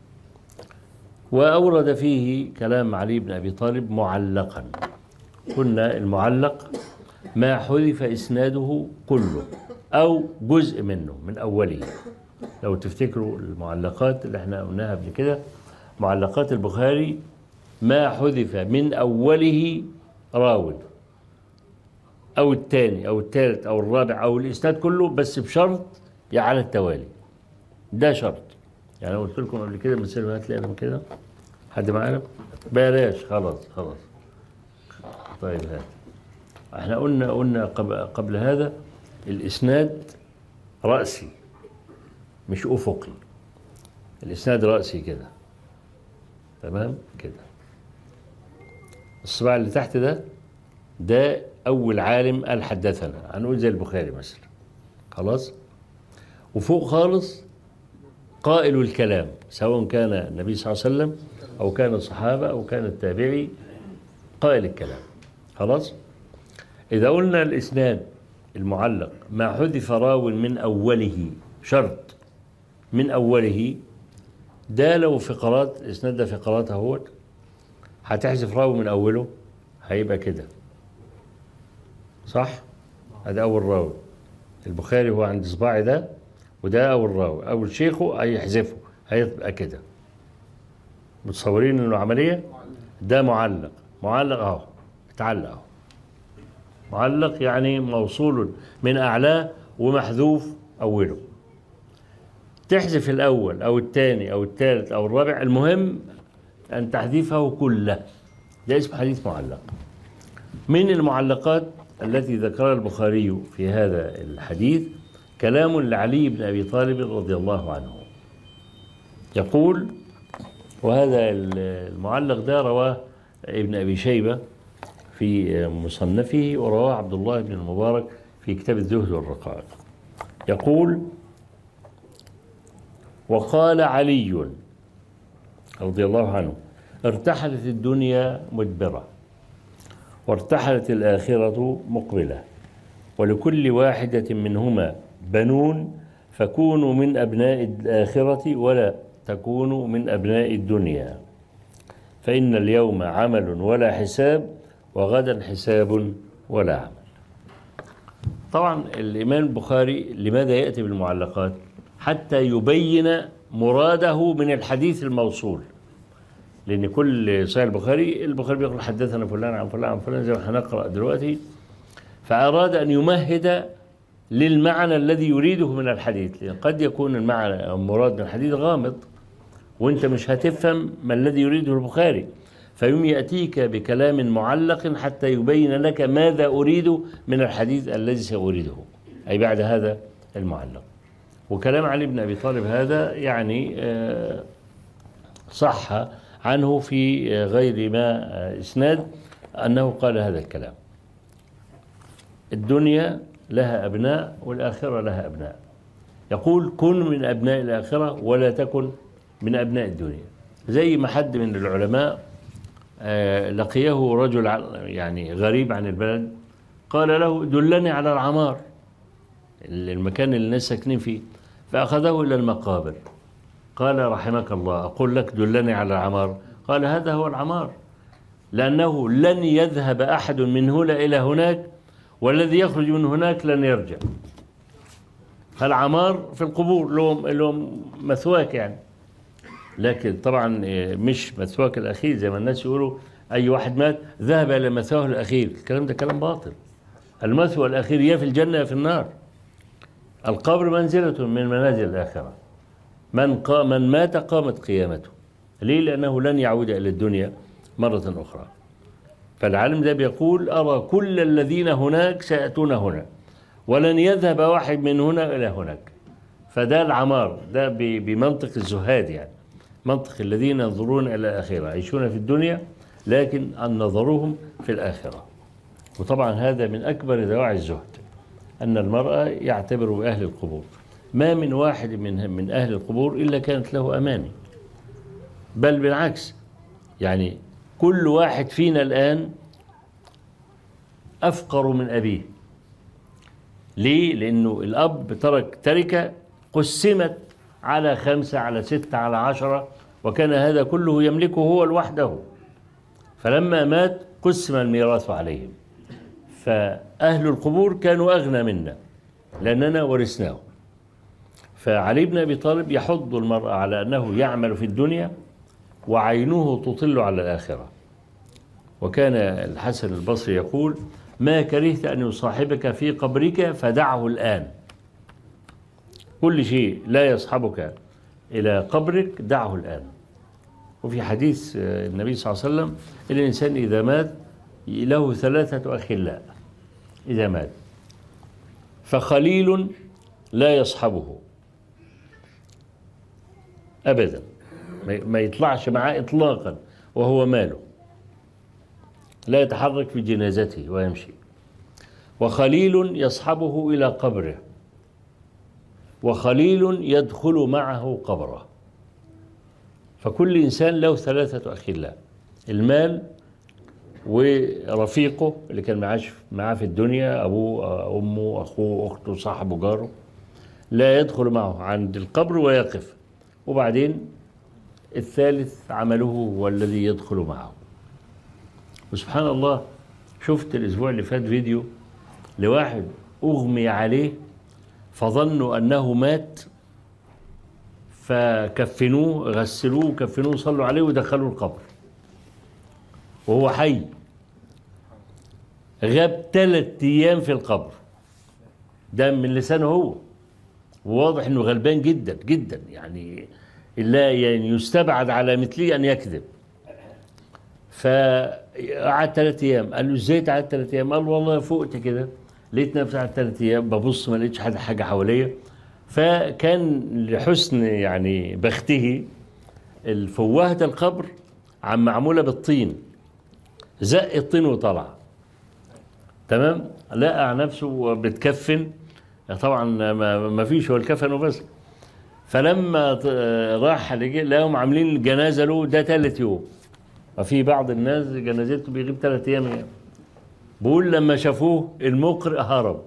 وأورد فيه كلام علي بن أبي طالب معلقا قلنا المعلق ما حذف إسناده كله أو جزء منه من أوله لو تفتكروا المعلقات اللي احنا قلناها قبل كده معلقات البخاري ما حذف من أوله راو أو الثاني أو الثالث أو الرابع أو الإسناد كله بس بشرط يا على التوالي ده شرط يعني قلت لكم قبل كده مثال هات لي كده حد معانا بلاش خلاص خلاص طيب هات احنا قلنا قلنا قبل, قبل هذا الاسناد راسي مش افقي الاسناد راسي كده تمام كده الصباع اللي تحت ده ده اول عالم قال حدثنا هنقول زي البخاري مثلا خلاص وفوق خالص قائل الكلام سواء كان النبي صلى الله عليه وسلم أو كان الصحابة أو كان التابعي قائل الكلام خلاص إذا قلنا الإسناد المعلق ما حذف راو من أوله شرط من أوله ده لو فقرات الإسناد ده فقرات اهوت هتحذف راو من أوله هيبقى كده صح هذا أول راوي البخاري هو عند صباعي ده وده أول راوي أول شيخه هيحذفه هيبقى كده متصورين إنه عملية ده معلق معلق أهو اتعلق أهو معلق يعني موصول من أعلاه ومحذوف أوله تحذف الأول أو الثاني أو الثالث أو الرابع المهم أن تحذفه كله ده اسمه حديث معلق من المعلقات التي ذكرها البخاري في هذا الحديث كلام لعلي بن أبي طالب رضي الله عنه يقول وهذا المعلق ده رواه ابن أبي شيبة في مصنفه ورواه عبد الله بن المبارك في كتاب الزهد والرقائق يقول وقال علي رضي الله عنه ارتحلت الدنيا مدبرة وارتحلت الآخرة مقبلة ولكل واحدة منهما بنون فكونوا من أبناء الآخرة ولا تكونوا من أبناء الدنيا فإن اليوم عمل ولا حساب وغدا حساب ولا عمل طبعا الإمام البخاري لماذا يأتي بالمعلقات حتى يبين مراده من الحديث الموصول لأن كل صحيح البخاري البخاري بيقول حدثنا فلان عن فلان عن فلان زي ما هنقرأ دلوقتي فأراد أن يمهد للمعنى الذي يريده من الحديث لأن قد يكون المعنى أو المراد من الحديث غامض وانت مش هتفهم ما الذي يريده البخاري فيوم يأتيك بكلام معلق حتى يبين لك ماذا أريد من الحديث الذي سأريده أي بعد هذا المعلق وكلام علي بن أبي طالب هذا يعني صح عنه في غير ما إسناد أنه قال هذا الكلام الدنيا لها أبناء والآخرة لها أبناء يقول كن من أبناء الآخرة ولا تكن من أبناء الدنيا زي ما حد من العلماء لقيه رجل يعني غريب عن البلد قال له دلني على العمار المكان اللي الناس ساكنين فيه فأخذه إلى المقابر قال رحمك الله أقول لك دلني على العمار قال هذا هو العمار لأنه لن يذهب أحد من هنا إلى هناك والذي يخرج من هناك لن يرجع فالعمار في القبور لهم لهم مثواك يعني لكن طبعا مش مثواك الأخير زي ما الناس يقولوا أي واحد مات ذهب إلى مثواه الأخير الكلام ده كلام باطل المثوى الأخير يا في الجنة يا في النار القبر منزلة من منازل الآخرة من قام من مات قامت قيامته ليه لأنه لن يعود إلى الدنيا مرة أخرى فالعالم ده بيقول أرى كل الذين هناك سيأتون هنا ولن يذهب واحد من هنا إلى هناك فده العمار ده بمنطق الزهاد يعني منطق الذين ينظرون إلى الآخرة يعيشون في الدنيا لكن أن نظرهم في الآخرة وطبعا هذا من أكبر دواعي الزهد أن المرأة يعتبر بأهل القبور ما من واحد من من أهل القبور إلا كانت له أماني بل بالعكس يعني كل واحد فينا الآن أفقر من أبيه ليه؟ لأنه الأب ترك تركة قسمت على خمسة على ستة على عشرة وكان هذا كله يملكه هو لوحده فلما مات قسم الميراث عليهم فأهل القبور كانوا أغنى منا لأننا ورثناه فعلي بن أبي طالب يحض المرأة على أنه يعمل في الدنيا وعينه تطل على الآخرة وكان الحسن البصري يقول ما كرهت أن يصاحبك في قبرك فدعه الآن كل شيء لا يصحبك إلى قبرك دعه الآن وفي حديث النبي صلى الله عليه وسلم الإنسان إذا مات له ثلاثة أخلاء إذا مات فخليل لا يصحبه أبدا ما يطلعش معاه إطلاقا وهو ماله لا يتحرك في جنازته ويمشي وخليل يصحبه إلى قبره وخليل يدخل معه قبره فكل إنسان له ثلاثة أخلاء المال ورفيقه اللي كان معاش معاه في الدنيا أبوه أمه أخوه أخته صاحبه جاره لا يدخل معه عند القبر ويقف وبعدين الثالث عمله هو الذي يدخل معه وسبحان الله شفت الأسبوع اللي فات فيديو لواحد أغمي عليه فظنوا أنه مات فكفنوه غسلوه وكفنوه وصلوا عليه ودخلوه القبر وهو حي غاب ثلاث أيام في القبر ده من لسانه هو وواضح انه غلبان جدا جدا يعني لا يعني يستبعد على مثله ان يكذب فقعد ثلاث ايام قال له ازاي قعدت ثلاث ايام قال والله فقت كده لقيت نفسي قعدت ثلاث ايام ببص ما لقيتش حد حاجه حواليا فكان لحسن يعني بخته الفوهة القبر عم معمولة بالطين زق الطين وطلع تمام لقى نفسه بتكفن طبعا ما ما فيش هو الكفن وبس فلما ط- راح لقي- لقاهم عاملين الجنازه له ده ثالث يوم وفي بعض الناس جنازته بيغيب ثلاث ايام يعني. بقول لما شافوه المقرئ هرب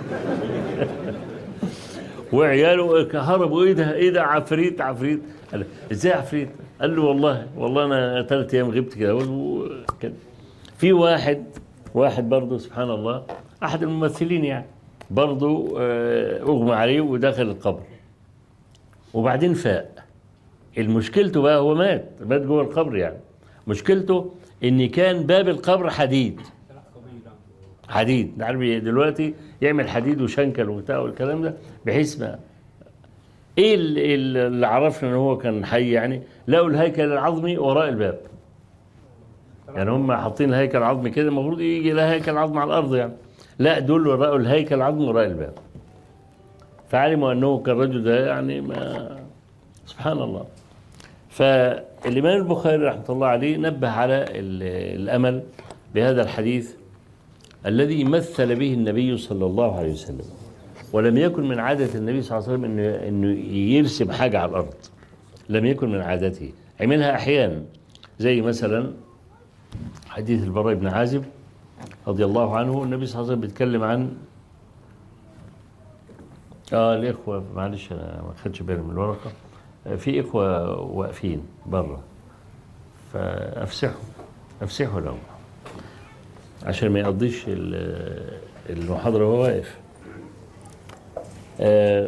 وعياله هربوا ايه ده ايه ده عفريت عفريت قال له، ازاي عفريت قال له والله والله انا ثلاث ايام غبت كده و- كده في واحد واحد برضه سبحان الله احد الممثلين يعني برضه آه، اغمى عليه ودخل القبر وبعدين فاق المشكلته بقى هو مات مات جوه القبر يعني مشكلته ان كان باب القبر حديد حديد عارف دلوقتي يعمل حديد وشنكل وبتاع والكلام ده بحيث ما ايه ال- ال- اللي عرفنا ان هو كان حي يعني لقوا الهيكل العظمي وراء الباب يعني هم حاطين الهيكل العظمي كده المفروض يجي لها هيكل عظمي على الارض يعني لا دول لقوا الهيكل العظمي وراء الباب فعلموا انه كان الرجل ده يعني ما سبحان الله فالامام البخاري رحمه الله عليه نبه على ال- الامل بهذا الحديث الذي مثل به النبي صلى الله عليه وسلم ولم يكن من عادة النبي صلى الله عليه وسلم انه انه يرسم حاجة على الارض لم يكن من عادته عملها احيانا زي مثلا حديث البراء بن عازب رضي الله عنه النبي صلى الله عليه وسلم بيتكلم عن اه الاخوه معلش انا ما خدتش بالي من الورقه آه، في اخوه واقفين بره فافسحوا افسحوا لهم عشان ما يقضيش ال- المحاضره وهو واقف آه،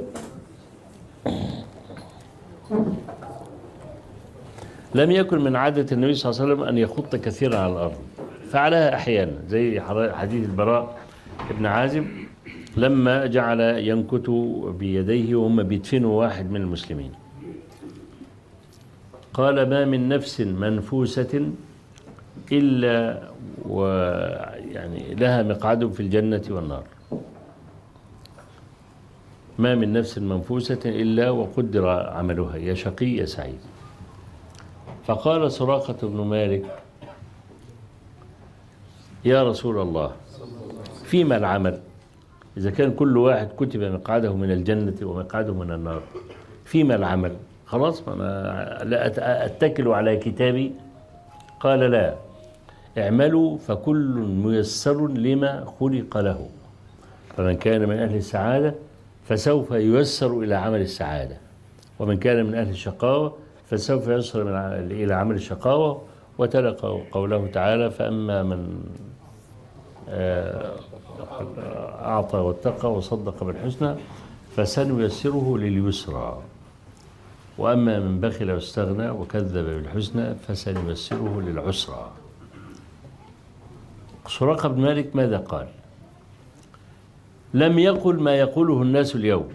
لم يكن من عادة النبي صلى الله عليه وسلم أن يخط كثيرا على الأرض فعلها أحيانا زي حر- حديث البراء ابن عازب لما جعل ينكت بيديه وهم بيدفنوا واحد من المسلمين قال ما من نفس منفوسة إلا ويعني لها مقعد في الجنة والنار ما من نفس منفوسة إلا وقدر عملها يا شقي يا سعيد فقال سراقة بن مالك يا رسول الله فيما العمل إذا كان كل واحد كتب مقعده من الجنة ومقعده من النار فيما العمل خلاص ما أنا لا أت- أتكل على كتابي قال لا اعملوا فكل ميسر لما خلق له فمن كان من أهل السعادة فسوف ييسر إلى عمل السعادة ومن كان من أهل الشقاوة فسوف ييسر من ع- إلى عمل الشقاوة وتلا قو- قوله تعالى فأما من آه، أعطى واتقى وصدق بالحسنى فسنيسره لليسرى وأما من بخل واستغنى وكذب بالحسنى فسنيسره للعسرى سراقة بن مالك ماذا قال لم يقل ما يقوله الناس اليوم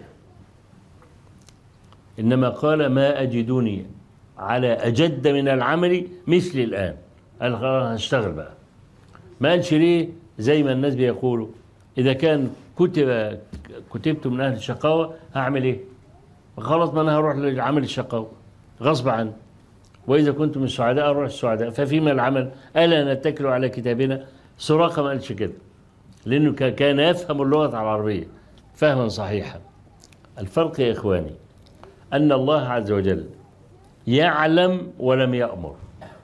إنما قال ما أجدني على أجد من العمل مثلي الآن قال خلاص هشتغل بقى ما قالش ليه زي ما الناس بيقولوا إذا كان كتب كتبت من أهل الشقاوة هعمل إيه خلاص ما أنا هروح لعمل الشقاوة غصب عني وإذا كنت من السعداء أروح السعداء ففيما العمل ألا نتكل على كتابنا سراقة ما قالش كده لأنه كا- كان يفهم اللغة العربية فهما صحيحا الفرق يا إخواني أن الله عز وجل يعلم ولم يأمر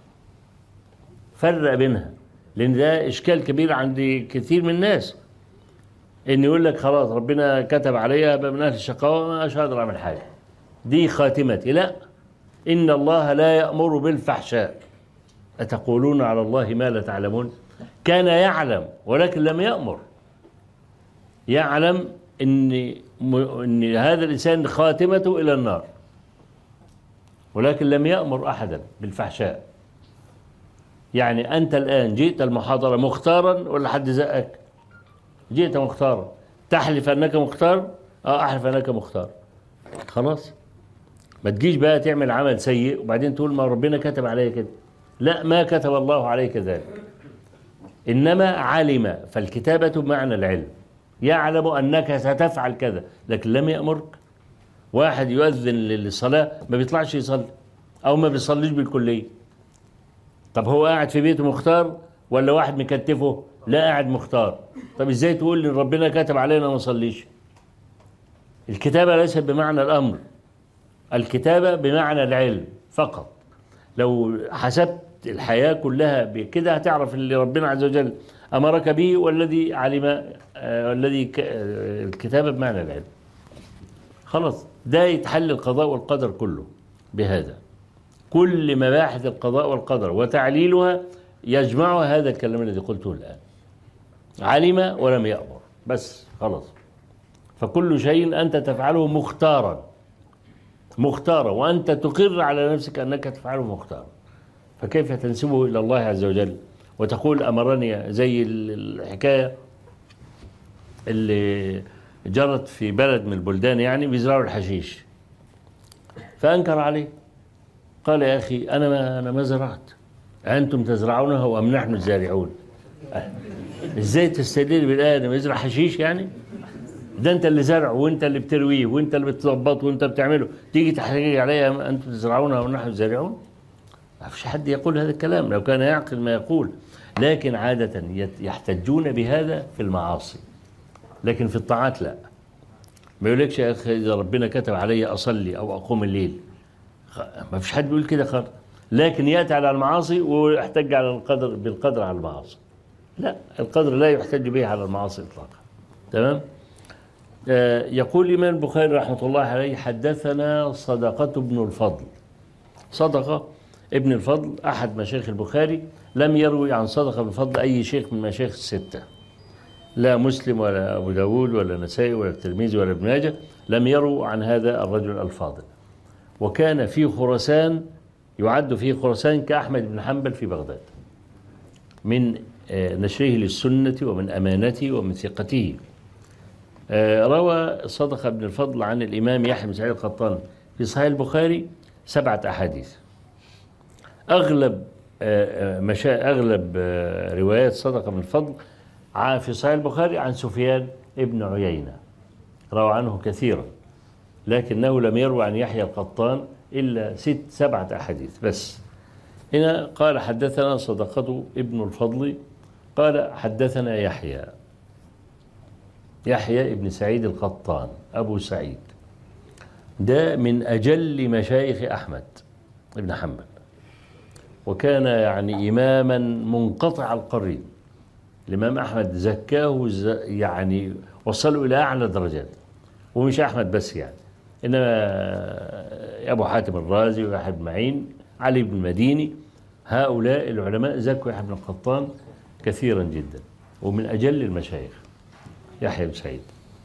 فرق بينها لأن ده إشكال كبير عند كثير من الناس إن يقول لك خلاص ربنا كتب عليا أبقى من أهل الشقاوة مش هقدر أعمل حاجة دي خاتمتي لا إن الله لا يأمر بالفحشاء أتقولون على الله ما لا تعلمون كان يعلم ولكن لم يأمر يعلم ان م- ان هذا الانسان خاتمته الى النار ولكن لم يأمر احدا بالفحشاء يعني انت الان جئت المحاضره مختارا ولا حد زقك جئت مختارا تحلف انك مختار اه احلف انك مختار خلاص ما تجيش بقى تعمل عمل سيء وبعدين تقول ما ربنا كتب عليا كده لا ما كتب الله عليك ذلك إنما علم فالكتابة بمعنى العلم يعلم أنك ستفعل كذا لكن لم يأمرك واحد يؤذن للصلاة ما بيطلعش يصلي أو ما بيصليش بالكلية طب هو قاعد في بيته مختار ولا واحد مكتفه لا قاعد مختار طب ازاي تقول ان ربنا كتب علينا ما نصليش الكتابة ليست بمعنى الأمر الكتابة بمعنى العلم فقط لو حسبت الحياة كلها بكده هتعرف اللي ربنا عز وجل أمرك به والذي علم آه، والذي ك- آه، الكتابة بمعنى العلم خلاص ده يتحل القضاء والقدر كله بهذا كل مباحث القضاء والقدر وتعليلها يجمعها هذا الكلام الذي قلته الآن علم ولم يأمر بس خلاص فكل شيء أنت تفعله مختارا مختارا وأنت تقر على نفسك أنك تفعله مختارا فكيف تنسبه إلى الله عز وجل وتقول أمرني زي ال- الحكاية اللي جرت في بلد من البلدان يعني بيزرعوا الحشيش فأنكر عليه قال يا أخي أنا ما أنا ما زرعت أنتم تزرعونها وأم نحن الزارعون إزاي تستدل بالآية أنا بيزرع حشيش يعني ده أنت اللي زرع وأنت اللي بترويه وأنت اللي بتظبطه وأنت بتعمله تيجي تحتجج عليا أنتم تزرعونها ونحن الزارعون ما فيش حد يقول هذا الكلام لو كان يعقل ما يقول لكن عادة يت- يحتجون بهذا في المعاصي لكن في الطاعات لا ما يقولكش يا أخي إذا ربنا كتب علي أصلي أو أقوم الليل خ- ما فيش حد بيقول كده خالص لكن يأتي على المعاصي ويحتج على القدر بالقدر على المعاصي لا القدر لا يحتج به على المعاصي إطلاقا تمام آه، يقول الإمام البخاري رحمة الله عليه حدثنا صدقة بن الفضل صدقة ابن الفضل أحد مشايخ البخاري لم يروي عن صدقة بن الفضل أي شيخ من مشايخ الستة لا مسلم ولا أبو داود ولا نسائي ولا الترمذي ولا ابن ماجه لم يروا عن هذا الرجل الفاضل وكان في خراسان يعد في خراسان كأحمد بن حنبل في بغداد من آه، نشره للسنة ومن أمانته ومن ثقته آه، روى صدقة بن الفضل عن الإمام يحيى بن سعيد القطان في صحيح البخاري سبعة أحاديث أغلب آه، آه، مشا أغلب آه، روايات صدقة بن الفضل ع- في صحيح البخاري عن سفيان ابن عيينة روى عنه كثيرا لكنه لم يروى عن يحيى القطان إلا ست سبعة أحاديث بس هنا قال حدثنا صدقة ابن الفضل قال حدثنا يحيى يحيى ابن سعيد القطان أبو سعيد ده من أجل مشايخ أحمد ابن حنبل وكان يعني إماما منقطع القرين الإمام أحمد زكاه ز- يعني وصله إلى أعلى درجات ومش أحمد بس يعني إنما أبو حاتم الرازي ويحيى بن معين علي بن المديني هؤلاء العلماء زكوا يحيى بن القطان كثيرا جدا ومن أجل المشايخ يحيى بن سعيد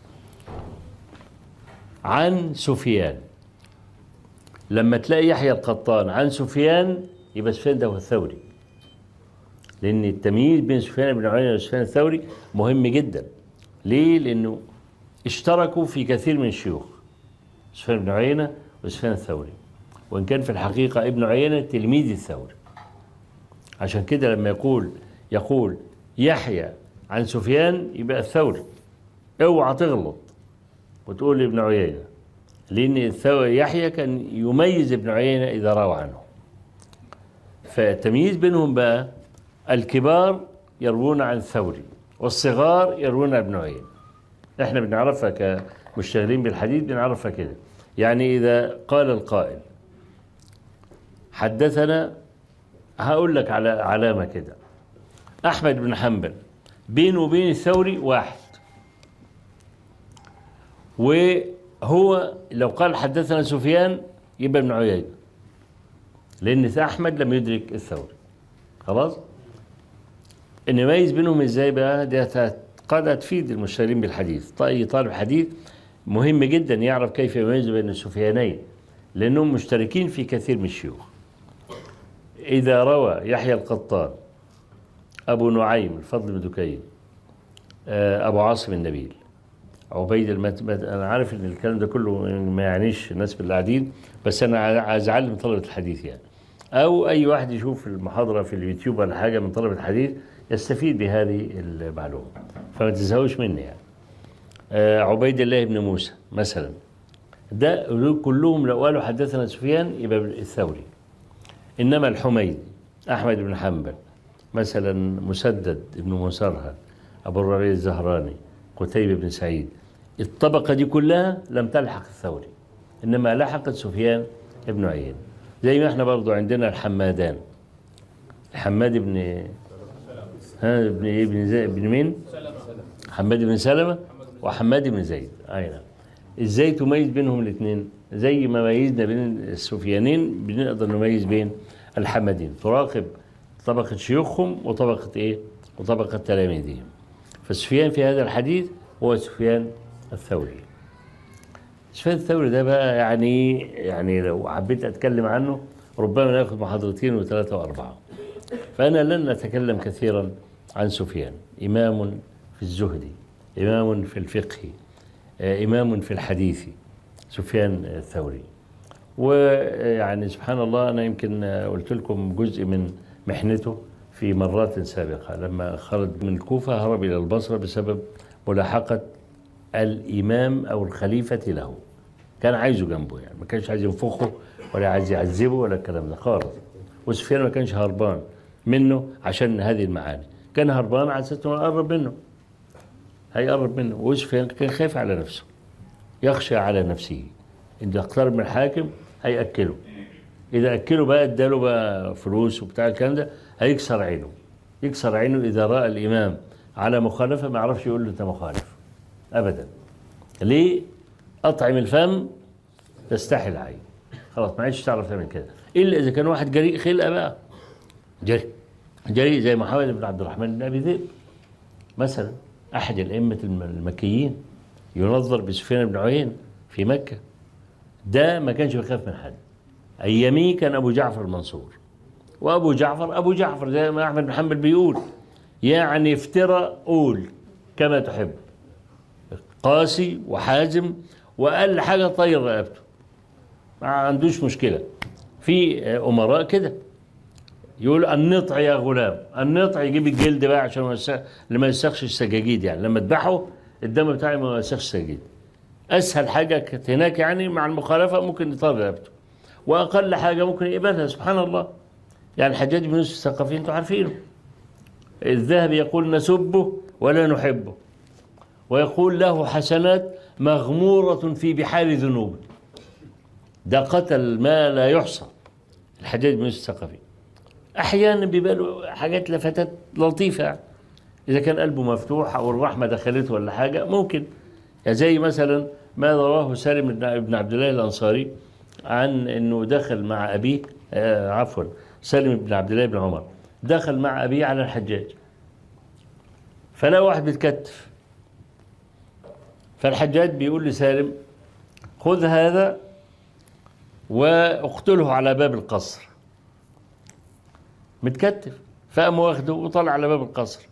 عن سفيان لما تلاقي يحيى القطان عن سفيان يبقى سفيان ده هو الثوري لأن التمييز بين سفيان بن عيينة وسفيان الثوري مهم جدا ليه؟ لأنه اشتركوا في كثير من الشيوخ سفيان بن عيينة وسفيان الثوري وإن كان في الحقيقة ابن عيينة تلميذ الثوري عشان كده لما يقول يقول يحيى عن سفيان يبقى الثوري اوعى تغلط وتقول ابن عيينة لأن الثوري يحيى كان يميز ابن عيينة إذا روى عنه فالتمييز بينهم بقى الكبار يروون عن الثوري والصغار يروون عن ابن عيينة احنا بنعرفها كمشتغلين بالحديث بنعرفها كده يعني إذا قال القائل حدثنا هقول لك على علامة كده أحمد بن حنبل بينه وبين الثوري واحد وهو لو قال حدثنا سفيان يبقى ابن عيينة لأن أحمد لم يدرك الثوري خلاص نميز بينهم ازاي بقى دي قد تفيد المشترين بالحديث أي طالب حديث مهم جدا يعرف كيف يميز بين السفيانين لأنهم مشتركين في كثير من الشيوخ إذا روى يحيى القطان أبو نعيم الفضل بن دكين آه، أبو عاصم النبيل عبيد المت... مت- أنا عارف إن الكلام ده كله ما يعنيش الناس اللي قاعدين بس أنا عايز أعلم طلبة الحديث يعني أو أي واحد يشوف المحاضرة في اليوتيوب ولا حاجة من طلبة الحديث يستفيد بهذه المعلومة فما تزهقوش مني يعني آه، عبيد الله بن موسى مثلا ده دول كلهم لو قالوا حدثنا سفيان يبقى الثوري إنما الحميدي أحمد بن حنبل مثلا مسدد بن مسرهد أبو الربيع الزهراني قتيبة بن سعيد الطبقة دي كلها لم تلحق الثوري إنما لحقت سفيان بن عيين زي ما احنا برضو عندنا الحمادان حماد بن ها ابن ايه ابن زي ابن مين؟ حماد بن سلمة وحماد بن زيد اي نعم ازاي تميز بينهم الاثنين زي ما ميزنا بين السفيانين بنقدر نميز بين الحمادين تراقب طبقة شيوخهم وطبقة ايه وطبقة تلاميذهم فسفيان في هذا الحديث هو سفيان الثوري سفيان الثوري ده بقى يعني يعني لو حبيت اتكلم عنه ربما ناخذ محاضرتين وثلاثة وأربعة فأنا لن أتكلم كثيرا عن سفيان إمام في الزهد إمام في الفقه آه، إمام في الحديث سفيان الثوري ويعني سبحان الله أنا يمكن آه، قلت لكم جزء من محنته في مرات سابقة لما خرج من الكوفة هرب إلى البصرة بسبب ملاحقة الإمام أو الخليفة له كان عايزه جنبه يعني ما كانش عايز ينفخه ولا عايز يعذبه ولا الكلام ده خالص وسفيان ما كانش هربان منه عشان هذه المعاني كان هربان على اساس انه يقرب منه هيقرب منه وسفيان كان خايف على نفسه يخشى على نفسه إذا اقترب من الحاكم هيأكله إذا أكله بقى اداله بقى فلوس وبتاع الكلام ده هيكسر عينه يكسر عينه إذا رأى الإمام على مخالفة ما يعرفش يقول له أنت مخالف أبدا ليه؟ أطعم الفم تستحي العين خلاص ما عادش تعرف تعمل كده إلا إذا كان واحد جريء خلقة بقى جريء جريء زي محمد بن عبد الرحمن بن أبي ذئب مثلا أحد الأئمة الم- المكيين ينظر بسفيان بن عيين في مكة ده ما كانش بيخاف من حد أياميه كان أبو جعفر المنصور وأبو جعفر أبو جعفر زي ما أحمد بن حنبل بيقول يعني افترى قول كما تحب قاسي وحازم وأقل حاجة طير رقبته ما عندوش مشكلة في أمراء كده يقول النطع يا غلام النطع يجيب الجلد بقى عشان ما يسخ- اللي ما يسخش السجاجيد يعني لما اذبحه الدم بتاعي ما يسخش السجاجيد اسهل حاجه كانت هناك يعني مع المخالفه ممكن يطار رقبته واقل حاجه ممكن يقبلها سبحان الله يعني الحجاج بن يوسف الثقفي انتوا عارفينه الذهبي يقول نسبه ولا نحبه ويقول له حسنات مغمورة في بحار ذنوب ده قتل ما لا يحصى الحجاج بن يوسف الثقفي احيانا بيبقى له حاجات لفتات لطيفه اذا كان قلبه مفتوح او الرحمه دخلته ولا حاجه ممكن يعني زي مثلا ما رواه سالم بن بن عبد الله الانصاري عن انه دخل مع ابيه آه عفوا سالم بن عبد الله بن عمر دخل مع ابيه على الحجاج فلا واحد بيتكتف فالحجاج بيقول لسالم خذ هذا واقتله على باب القصر متكتف فقام واخده وطلع على باب القصر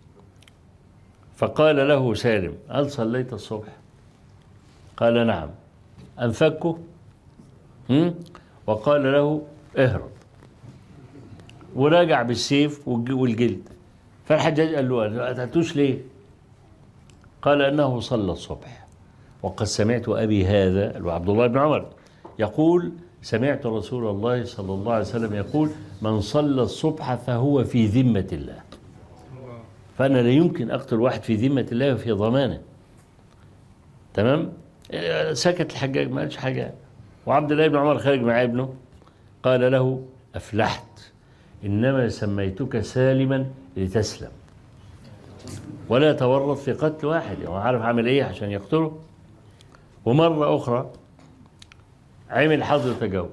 فقال له سالم هل صليت الصبح قال نعم أنفكه هم؟ وقال له اهرب وراجع بالسيف والج- والجلد فالحجاج قال له ما قتلتوش ليه قال انه صلى الصبح وقد سمعت ابي هذا اللي هو عبد الله بن عمر يقول سمعت رسول الله صلى الله عليه وسلم يقول من صلى الصبح فهو في ذمه الله فانا لا يمكن اقتل واحد في ذمه الله وفي ضمانه تمام آه، سكت الحجاج ما قالش حاجه وعبد الله بن عمر خارج مع ابنه قال له افلحت انما سميتك سالما لتسلم ولا تورط في قتل واحد هو عارف عمل ايه عشان يقتله ومرة أخرى عمل حظر تجول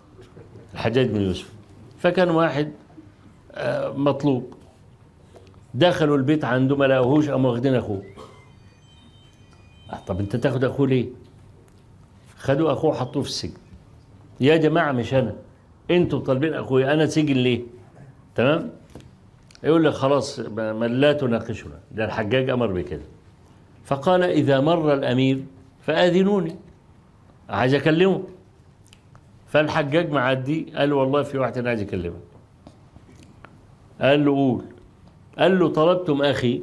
الحجاج بن يوسف فكان واحد آه، مطلوب دخلوا البيت عنده ما لقوهوش قاموا واخدين اخوه آه، طب انت تاخد اخوه ليه خدوا اخوه حطوه في السجن يا جماعه مش انا انتوا طالبين اخويا انا سجن ليه تمام يقول لك خلاص ما ما لا تناقشنا ده الحجاج امر بكده فقال اذا مر الامير فاذنوني عايز اكلمه فالحجاج معدي قال له والله في واحد انا عايز اكلمك قال له قول قال له طلبتم اخي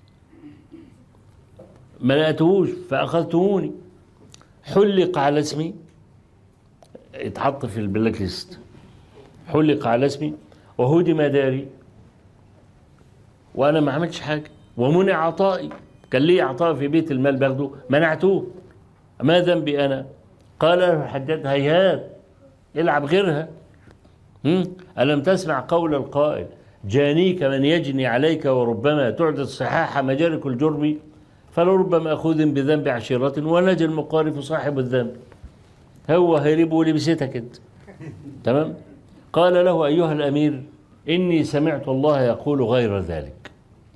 ما لقيتهوش فاخذتموني حلق على اسمي اتحط في البلاك ليست حلق على اسمي وهدم داري وانا ما عملتش حاجه ومنع عطائي كان لي عطاء في بيت المال باخده منعتوه ما ذنبي انا قال له الحجاج هيهات العب غيرها هم؟ ألم تسمع قول القائل جانيك من يجني عليك وربما تعدي الصحاح مجارك الجرم فلربما أخذ بذنب عشيرة ونجى المقارف صاحب الذنب هو هرب ولبستك انت تمام قال له أيها الأمير إني سمعت الله يقول غير ذلك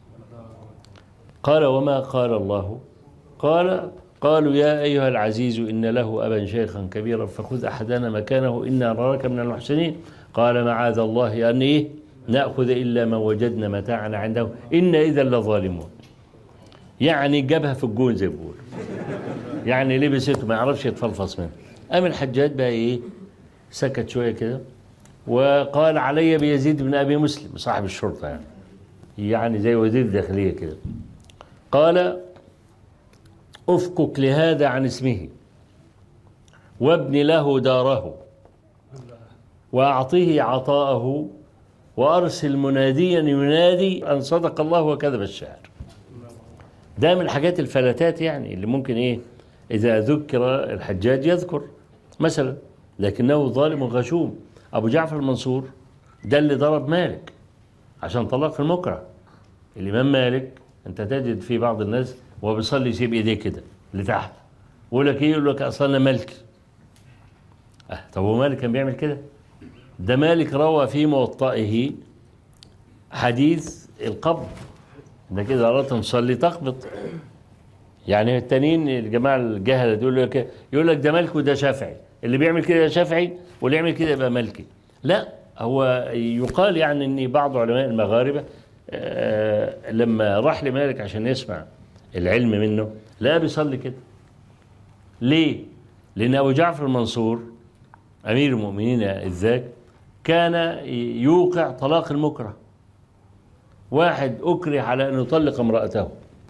قال وما قال الله قال قالوا يا أيها العزيز إن له أبا شيخا كبيرا فخذ أحدنا مكانه إنا نراك من المحسنين قال معاذ الله أن إيه نأخذ إلا ما وجدنا متاعنا عنده إن إذا لظالمون يعني جابها في الجون زي ما بيقول يعني لبسته ما يعرفش يتفلفص منه قام الحجاج بقى إيه سكت شوية كده وقال علي بيزيد بن أبي مسلم صاحب الشرطة يعني يعني زي وزير الداخلية كده قال افكك لهذا عن اسمه وابن له داره وأعطيه عطاءه وأرسل مناديا ينادي أن صدق الله وكذب الشاعر ده من الحاجات الفلتات يعني اللي ممكن إيه إذا ذكر الحجاج يذكر مثلا لكنه ظالم غشوم أبو جعفر المنصور ده اللي ضرب مالك عشان طلاق في المكره الإمام مالك أنت تجد في بعض الناس وهو بيصلي يسيب إيديه كده لتحت يقول لك إيه يقول لك أصل أنا مالكي أه طب هو مالك كان بيعمل كده ده مالك روى في موطئه حديث القبض ده كده أردت تصلي تقبض يعني التانيين الجماعة الجهلة يقول لك يقول لك ده مالك وده شافعي اللي بيعمل كده شافعي واللي يعمل كده يبقى مالكي لا هو يقال يعني ان بعض علماء المغاربه آه لما راح لمالك عشان يسمع العلم منه لا بيصلي كده ليه لان ابو جعفر المنصور امير المؤمنين الذاك كان يوقع طلاق المكره واحد اكره على ان يطلق امراته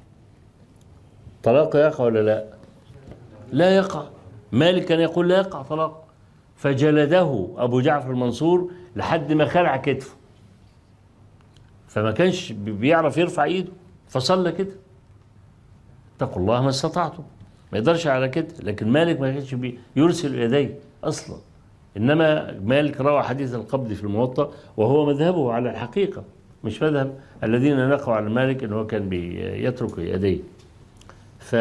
طلاق يقع ولا لا لا يقع مالك كان يقول لا يقع طلاق فجلده أبو جعفر المنصور لحد ما خلع كتفه فما كانش بيعرف يرفع ايده فصلى كده اتقوا الله ما استطعتم ما يقدرش على كده لكن مالك ما كانش يرسل يديه اصلا انما مالك روى حديث القبض في الموطأ وهو مذهبه على الحقيقه مش مذهب الذين نقوا على مالك انه كان بيترك يديه ف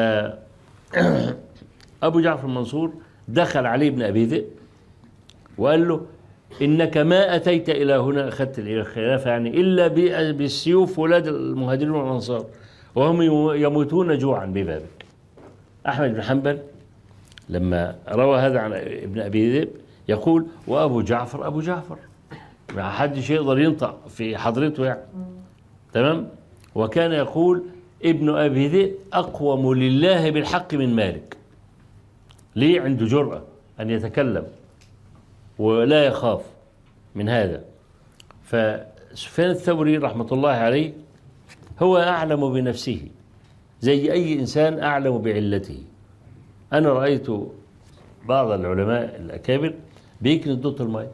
ابو جعفر المنصور دخل عليه ابن ابي ذئب وقال له إنك ما أتيت إلى هنا أخذت الخلافة يعني إلا بالسيوف ولاد المهاجرين والأنصار وهم يموتون جوعا ببابك أحمد بن حنبل لما روى هذا عن ابن أبي ذئب يقول وأبو جعفر أبو جعفر ما حدش يقدر ينطق في حضرته يعني تمام وكان يقول ابن أبي ذئب أقوم لله بالحق من مالك ليه عنده جرأة أن يتكلم ولا يخاف من هذا فسفيان الثوري رحمة الله عليه هو أعلم بنفسه زي أي إنسان أعلم بعلته أنا رأيت بعض العلماء الأكابر بيكنس دوت الماء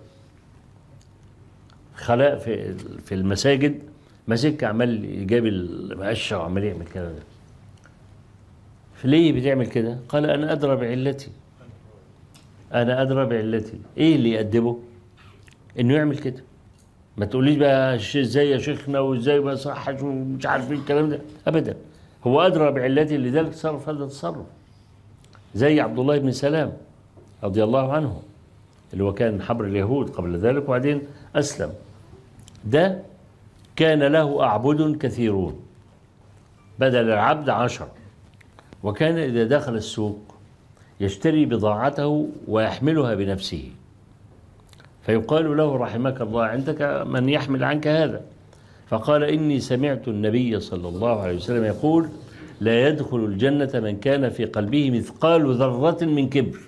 خلاء في في المساجد ماسك عمال يجاب المقشة وعمال يعمل كده ليه بتعمل كده؟ قال أنا أدرى بعلتي انا ادرى بعلتي ايه اللي يأدبه انه يعمل كده ما تقوليش بقى ازاي يا شيخنا وازاي ما صحش ومش عارف ايه الكلام ده ابدا هو ادرى بعلتي لذلك تصرف هذا التصرف زي عبد الله بن سلام رضي الله عنه اللي هو كان حبر اليهود قبل ذلك وبعدين اسلم ده كان له أعبد كثيرون بدل العبد عشر وكان إذا دخل السوق يشتري بضاعته ويحملها بنفسه فيقال له رحمك الله عندك من يحمل عنك هذا فقال إني سمعت النبي صلى الله عليه وسلم يقول لا يدخل الجنة من كان في قلبه مثقال ذرة من كبر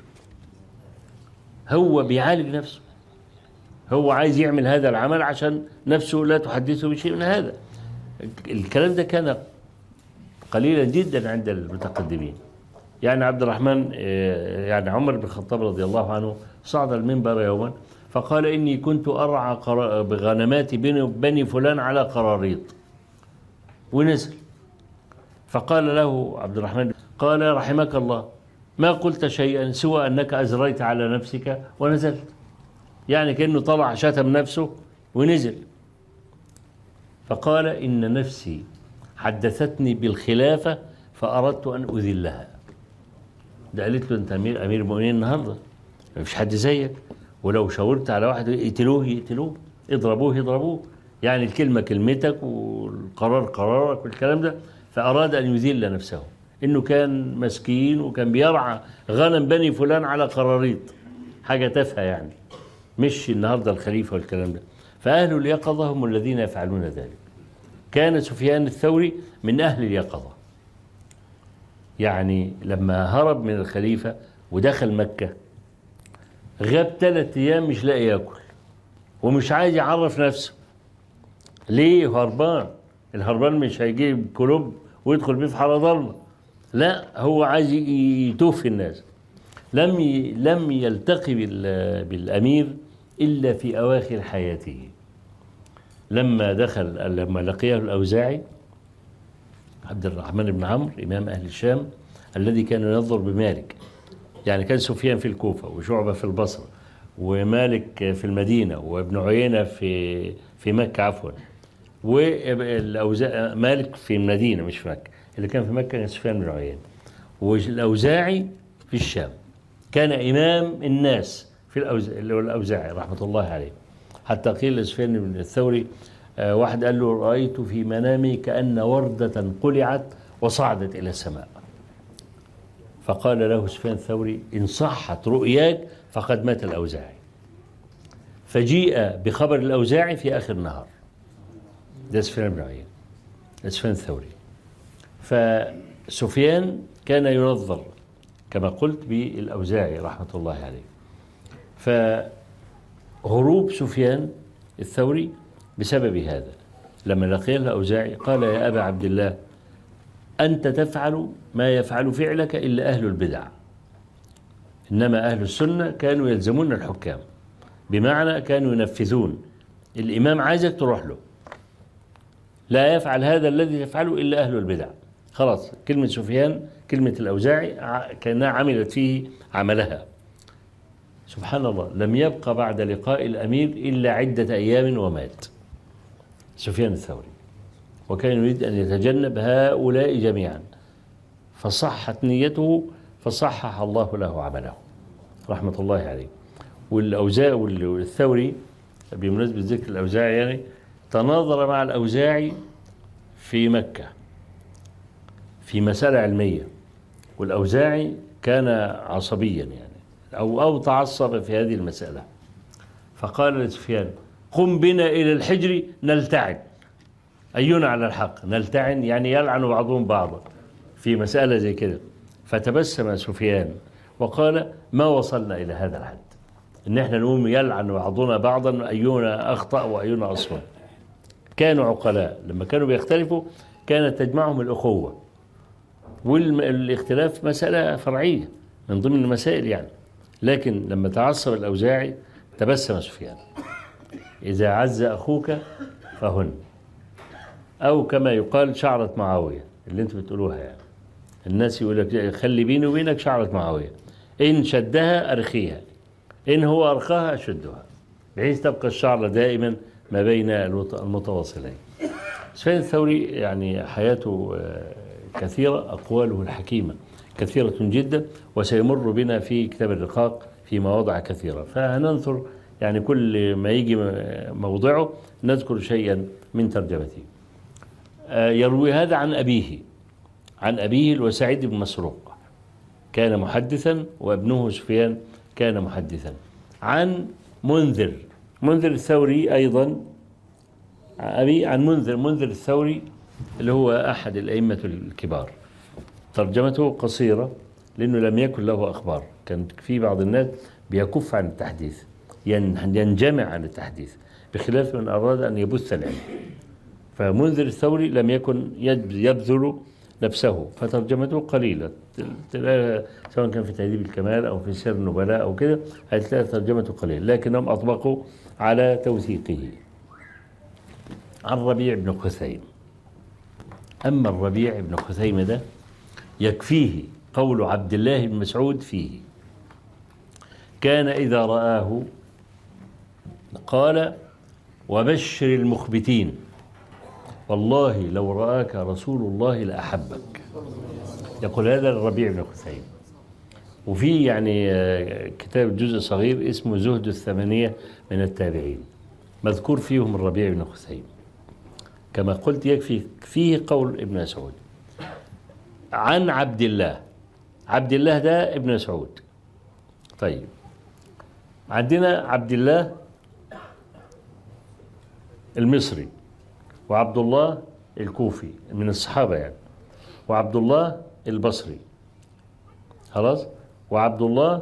هو بيعالج نفسه هو عايز يعمل هذا العمل عشان نفسه لا تحدثه بشيء من هذا الكلام ده كان قليلا جدا عند المتقدمين يعني عبد الرحمن آه، يعني عمر بن الخطاب رضي الله عنه صعد المنبر يوما فقال إني كنت أرعى قرا- بغنمات بني بني فلان على قراريط ونزل فقال له عبد الرحمن قال رحمك الله ما قلت شيئا سوى أنك أزريت على نفسك ونزلت يعني كأنه طلع شتم نفسه ونزل فقال إن نفسي حدثتني بالخلافة فأردت أن أذلها ده قالت له أنت أمير أمير المؤمنين النهاردة مفيش حد زيك ولو شاورت على واحد يقتلوه يقتلوه اضربوه يضربوه يعني الكلمة كلمتك والقرار قرارك والكلام ده فأراد أن يذل نفسه إنه كان مسكين وكان بيرعى غنم بني فلان على قراريط حاجة تافهة يعني مش النهاردة الخليفة والكلام ده فأهل اليقظة هم الذين يفعلون ذلك كان سفيان الثوري من أهل اليقظة يعني لما هرب من الخليفة ودخل مكة غاب ثلاث أيام مش لاقي ياكل ومش عايز يعرف نفسه ليه هربان الهربان مش هيجيب كلوب ويدخل بيه في حارة ضلمة لا هو عايز يتوه في الناس لم ي... لم يلتقي بال... بالأمير إلا في أواخر حياته لما دخل لما لقيه الأوزاعي عبد الرحمن بن عمرو إمام أهل الشام الذي كان ينظر بمالك يعني كان سفيان في الكوفة وشعبة في البصرة ومالك في المدينة وابن عيينة في في مكة عفوا والأوزاعي مالك في المدينة مش في مكة اللي كان في مكة كان سفيان بن عيينة والأوزاعي في الشام كان إمام الناس في الأوزاعي اللي هو الأوزاعي رحمة الله عليه حتى قيل لسفيان بن الثوري آه، واحد قال له رأيت في منامي كأن وردة قلعت وصعدت إلى السماء فقال له سفيان الثوري إن صحت رؤياك فقد مات الأوزاعي فجيء بخبر الأوزاعي في آخر النهار ده سفيان بن عيينة ده سفيان الثوري فسفيان كان ينظر كما قلت بالأوزاعي رحمة الله عليه فهروب سفيان الثوري بسبب هذا لما لقي الأوزاعي قال يا أبا عبد الله أنت تفعل ما يفعل فعلك إلا أهل البدع إنما أهل السنة كانوا يلزمون الحكام بمعنى كانوا ينفذون الإمام عايزك تروح له لا يفعل هذا الذي يفعله إلا أهل البدع خلاص كلمة سفيان كلمة الأوزاعي ع- كأنها عملت فيه عملها سبحان الله لم يبقى بعد لقاء الأمير إلا عدة أيام ومات سفيان الثوري وكان يريد أن يتجنب هؤلاء جميعا فصحت نيته فصحح الله له عمله رحمة الله عليه والأوزاع والثوري بمناسبة ذكر الأوزاعي يعني تناظر مع الأوزاعي في مكة في مسألة علمية والأوزاعي كان عصبيا يعني أو أو تعصب في هذه المسألة فقال لسفيان قم بنا إلى الحجر نلتعن أينا على الحق نلتعن يعني يلعن بعضهم بعضا في مسألة زي كده فتبسم سفيان وقال ما وصلنا إلى هذا الحد إن إحنا نقوم يلعن بعضنا بعضا أينا أخطأ وأينا أصوب كانوا عقلاء لما كانوا بيختلفوا كانت تجمعهم الأخوة والاختلاف مسألة فرعية من ضمن المسائل يعني لكن لما تعصب الأوزاعي تبسم سفيان إذا عز أخوك فهن أو كما يقال شعرة معاوية اللي انتوا بتقولوها يعني الناس يقول لك خلي بيني وبينك شعرة معاوية إن شدها أرخيها إن هو أرخاها أشدها بحيث تبقى الشعرة دائما ما بين الوط- المتواصلين سفيان الثوري يعني حياته آه، كثيرة أقواله الحكيمة كثيرة جدا وسيمر بنا في كتاب الرقاق في مواضع كثيرة فهننثر يعني كل ما يجي موضعه نذكر شيئا من ترجمته آه، يروي هذا عن أبيه عن أبيه الوسعيد بن مسروق كان محدثا وابنه سفيان كان محدثا عن منذر منذر الثوري أيضا أبي عن منذر منذر الثوري اللي هو أحد الأئمة الكبار ترجمته قصيرة لأنه لم يكن له أخبار كان في بعض الناس بيكف عن التحديث ينجمع عن التحديث بخلاف من أراد أن يبث العلم فمنذر الثوري لم يكن يبذل نفسه فترجمته قليلة سواء كان في تهذيب الكمال أو في سير النبلاء أو كده هتلاقي ترجمته قليلة لكنهم أطبقوا على توثيقه عن ربيع بن خثيم أما الربيع بن خثيمة ده يكفيه قول عبد الله بن مسعود فيه كان إذا رآه قال وبشر المخبتين والله لو رآك رسول الله لأحبك يقول هذا الربيع بن خثيم وفي يعني آه، كتاب جزء صغير اسمه زهد الثمانية من التابعين مذكور فيهم الربيع بن خثيم كما قلت يكفي فيه قول ابن مسعود عن عبد الله عبد الله ده ابن مسعود طيب عندنا عبد الله المصري وعبد الله الكوفي من الصحابة يعني وعبد الله البصري خلاص وعبد الله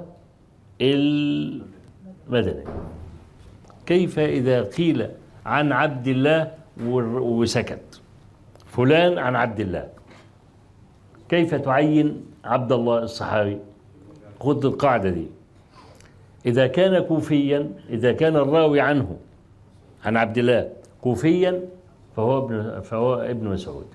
المدني كيف إذا قيل عن عبد الله وسكت فلان عن عبد الله كيف تعين عبد الله الصحابي خذ القاعدة دي إذا كان كوفيا إذا كان الراوي عنه عن عبد الله كوفيا فهو ابن فهو ابن مسعود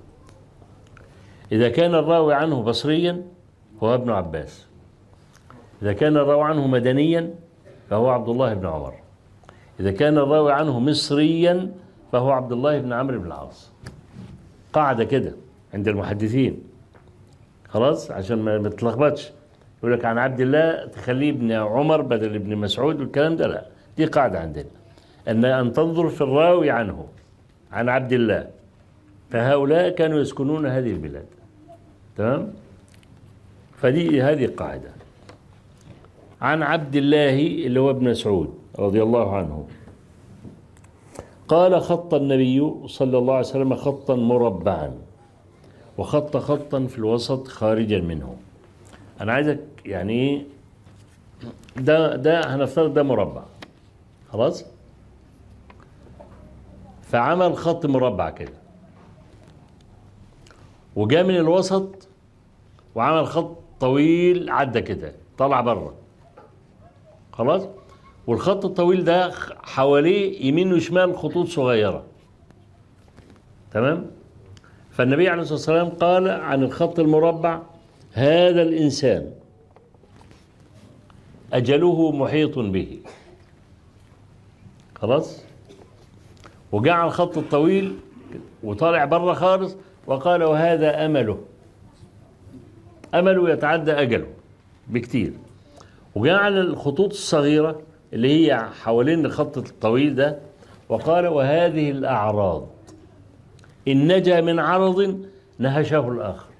إذا كان الراوي عنه بصريا فهو ابن عباس إذا كان الراوي عنه مدنيا فهو عبد الله بن عمر إذا كان الراوي عنه مصريا فهو عبد الله بن عمرو بن العاص قاعدة كده عند المحدثين خلاص عشان ما تتلخبطش يقول لك عن عبد الله تخليه ابن عمر بدل ابن مسعود والكلام ده لا دي قاعدة عندنا أن أن تنظر في الراوي عنه عن عبد الله فهؤلاء كانوا يسكنون هذه البلاد تمام فدي هذه قاعدة عن عبد الله اللي هو ابن مسعود رضي الله عنه قال خط النبي صلى الله عليه وسلم خطا مربعا وخط خطا في الوسط خارجا منه انا عايزك يعني ايه ده ده هنفترض ده مربع خلاص فعمل خط مربع كده وجاء من الوسط وعمل خط طويل عدى كده طلع بره خلاص والخط الطويل ده حواليه يمين وشمال خطوط صغيرة تمام فالنبي عليه الصلاة والسلام قال عن الخط المربع هذا الإنسان أجله محيط به خلاص وجعل الخط الطويل وطالع بره خالص وقال وهذا أمله أمله يتعدى أجله بكتير وجعل الخطوط الصغيرة اللي هي حوالين الخط الطويل ده وقال وهذه الأعراض إن نجا من عرض نهشه الآخر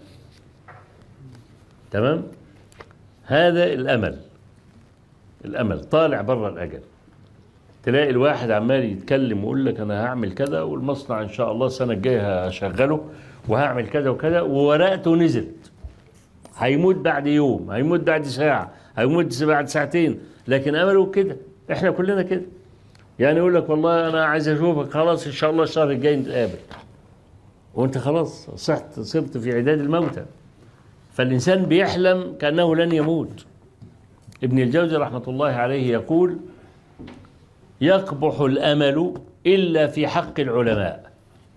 تمام هذا الأمل الأمل طالع بره الأجل تلاقي الواحد عمال يتكلم ويقول لك أنا هعمل كذا والمصنع إن شاء الله السنة الجاية هشغله وهعمل كذا وكذا وورقته نزلت هيموت بعد يوم هيموت بعد ساعة هيموت بعد ساعتين لكن امله كده احنا كلنا كده يعني يقول لك والله انا عايز اشوفك خلاص ان شاء الله الشهر الجاي نتقابل وانت خلاص صحت صرت في عداد الموتى فالانسان بيحلم كانه لن يموت ابن الجوزي رحمه الله عليه يقول يقبح الامل الا في حق العلماء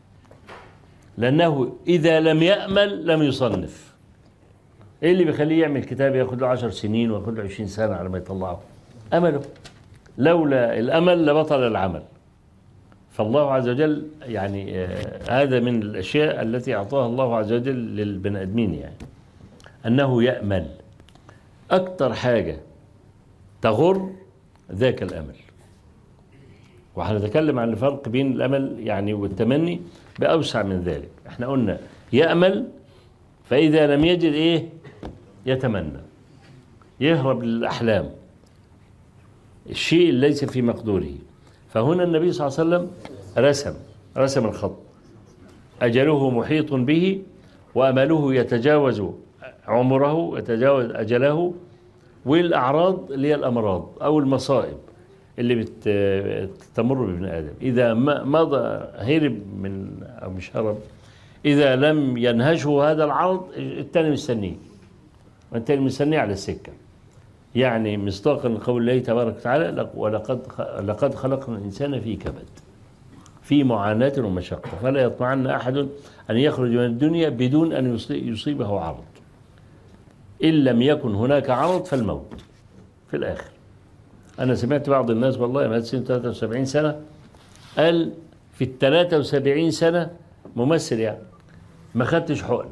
لانه اذا لم يامل لم يصنف ايه اللي بيخليه يعمل كتاب ياخد له 10 سنين وياخد له 20 سنه على ما يطلعه أمله لولا الأمل لبطل العمل فالله عز وجل يعني آه هذا من الأشياء التي أعطاها الله عز وجل للبني آدمين يعني أنه يأمل أكثر حاجة تغر ذاك الأمل وهنتكلم عن الفرق بين الأمل يعني والتمني بأوسع من ذلك احنا قلنا يأمل فإذا لم يجد إيه يتمنى يهرب للأحلام الشيء ليس في مقدوره فهنا النبي صلى الله عليه وسلم رسم رسم الخط أجله محيط به وأمله يتجاوز عمره يتجاوز أجله والأعراض اللي هي الأمراض أو المصائب اللي بت- بتمر بابن آدم إذا ما- مضى هرب من أو مش هرب إذا لم ينهشه هذا العرض التاني مستنيه والتاني مستنيه على السكة يعني مصداقا لقول الله تبارك وتعالى لق- ولقد خ- لقد خلقنا الإنسان في كبد في معاناة ومشقة فلا يطمعن أحد أن يخرج من الدنيا بدون أن يصي- يصيبه عرض إن لم يكن هناك عرض فالموت في الآخر أنا سمعت بعض الناس والله ما سنة 73 سنة قال في ال 73 سنة ممثل يعني ما خدتش حقنة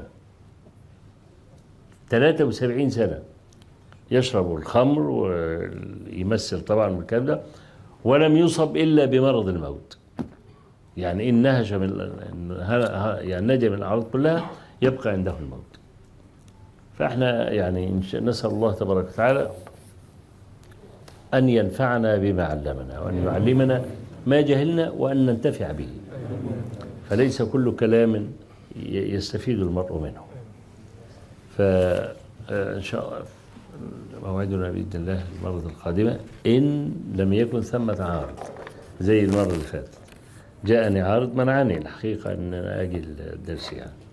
73 سنة يشرب الخمر ويمثل طبعا والكلام ده ولم يصب إلا بمرض الموت يعني إن نهج من إن ه- ه- يعني نجا من الأعراض كلها يبقى عنده الموت فإحنا يعني إن شاء- نسأل الله تبارك وتعالى أن ينفعنا بما علمنا وأن يعلمنا ما جهلنا وأن ننتفع به فليس كل كلام ي- يستفيد المرء منه فإن شاء الله موعدنا بإذن الله المرة القادمة إن لم يكن ثمة عارض زي المرة اللي فاتت جاءني عارض منعني الحقيقة أن أنا أجي الدرس يعني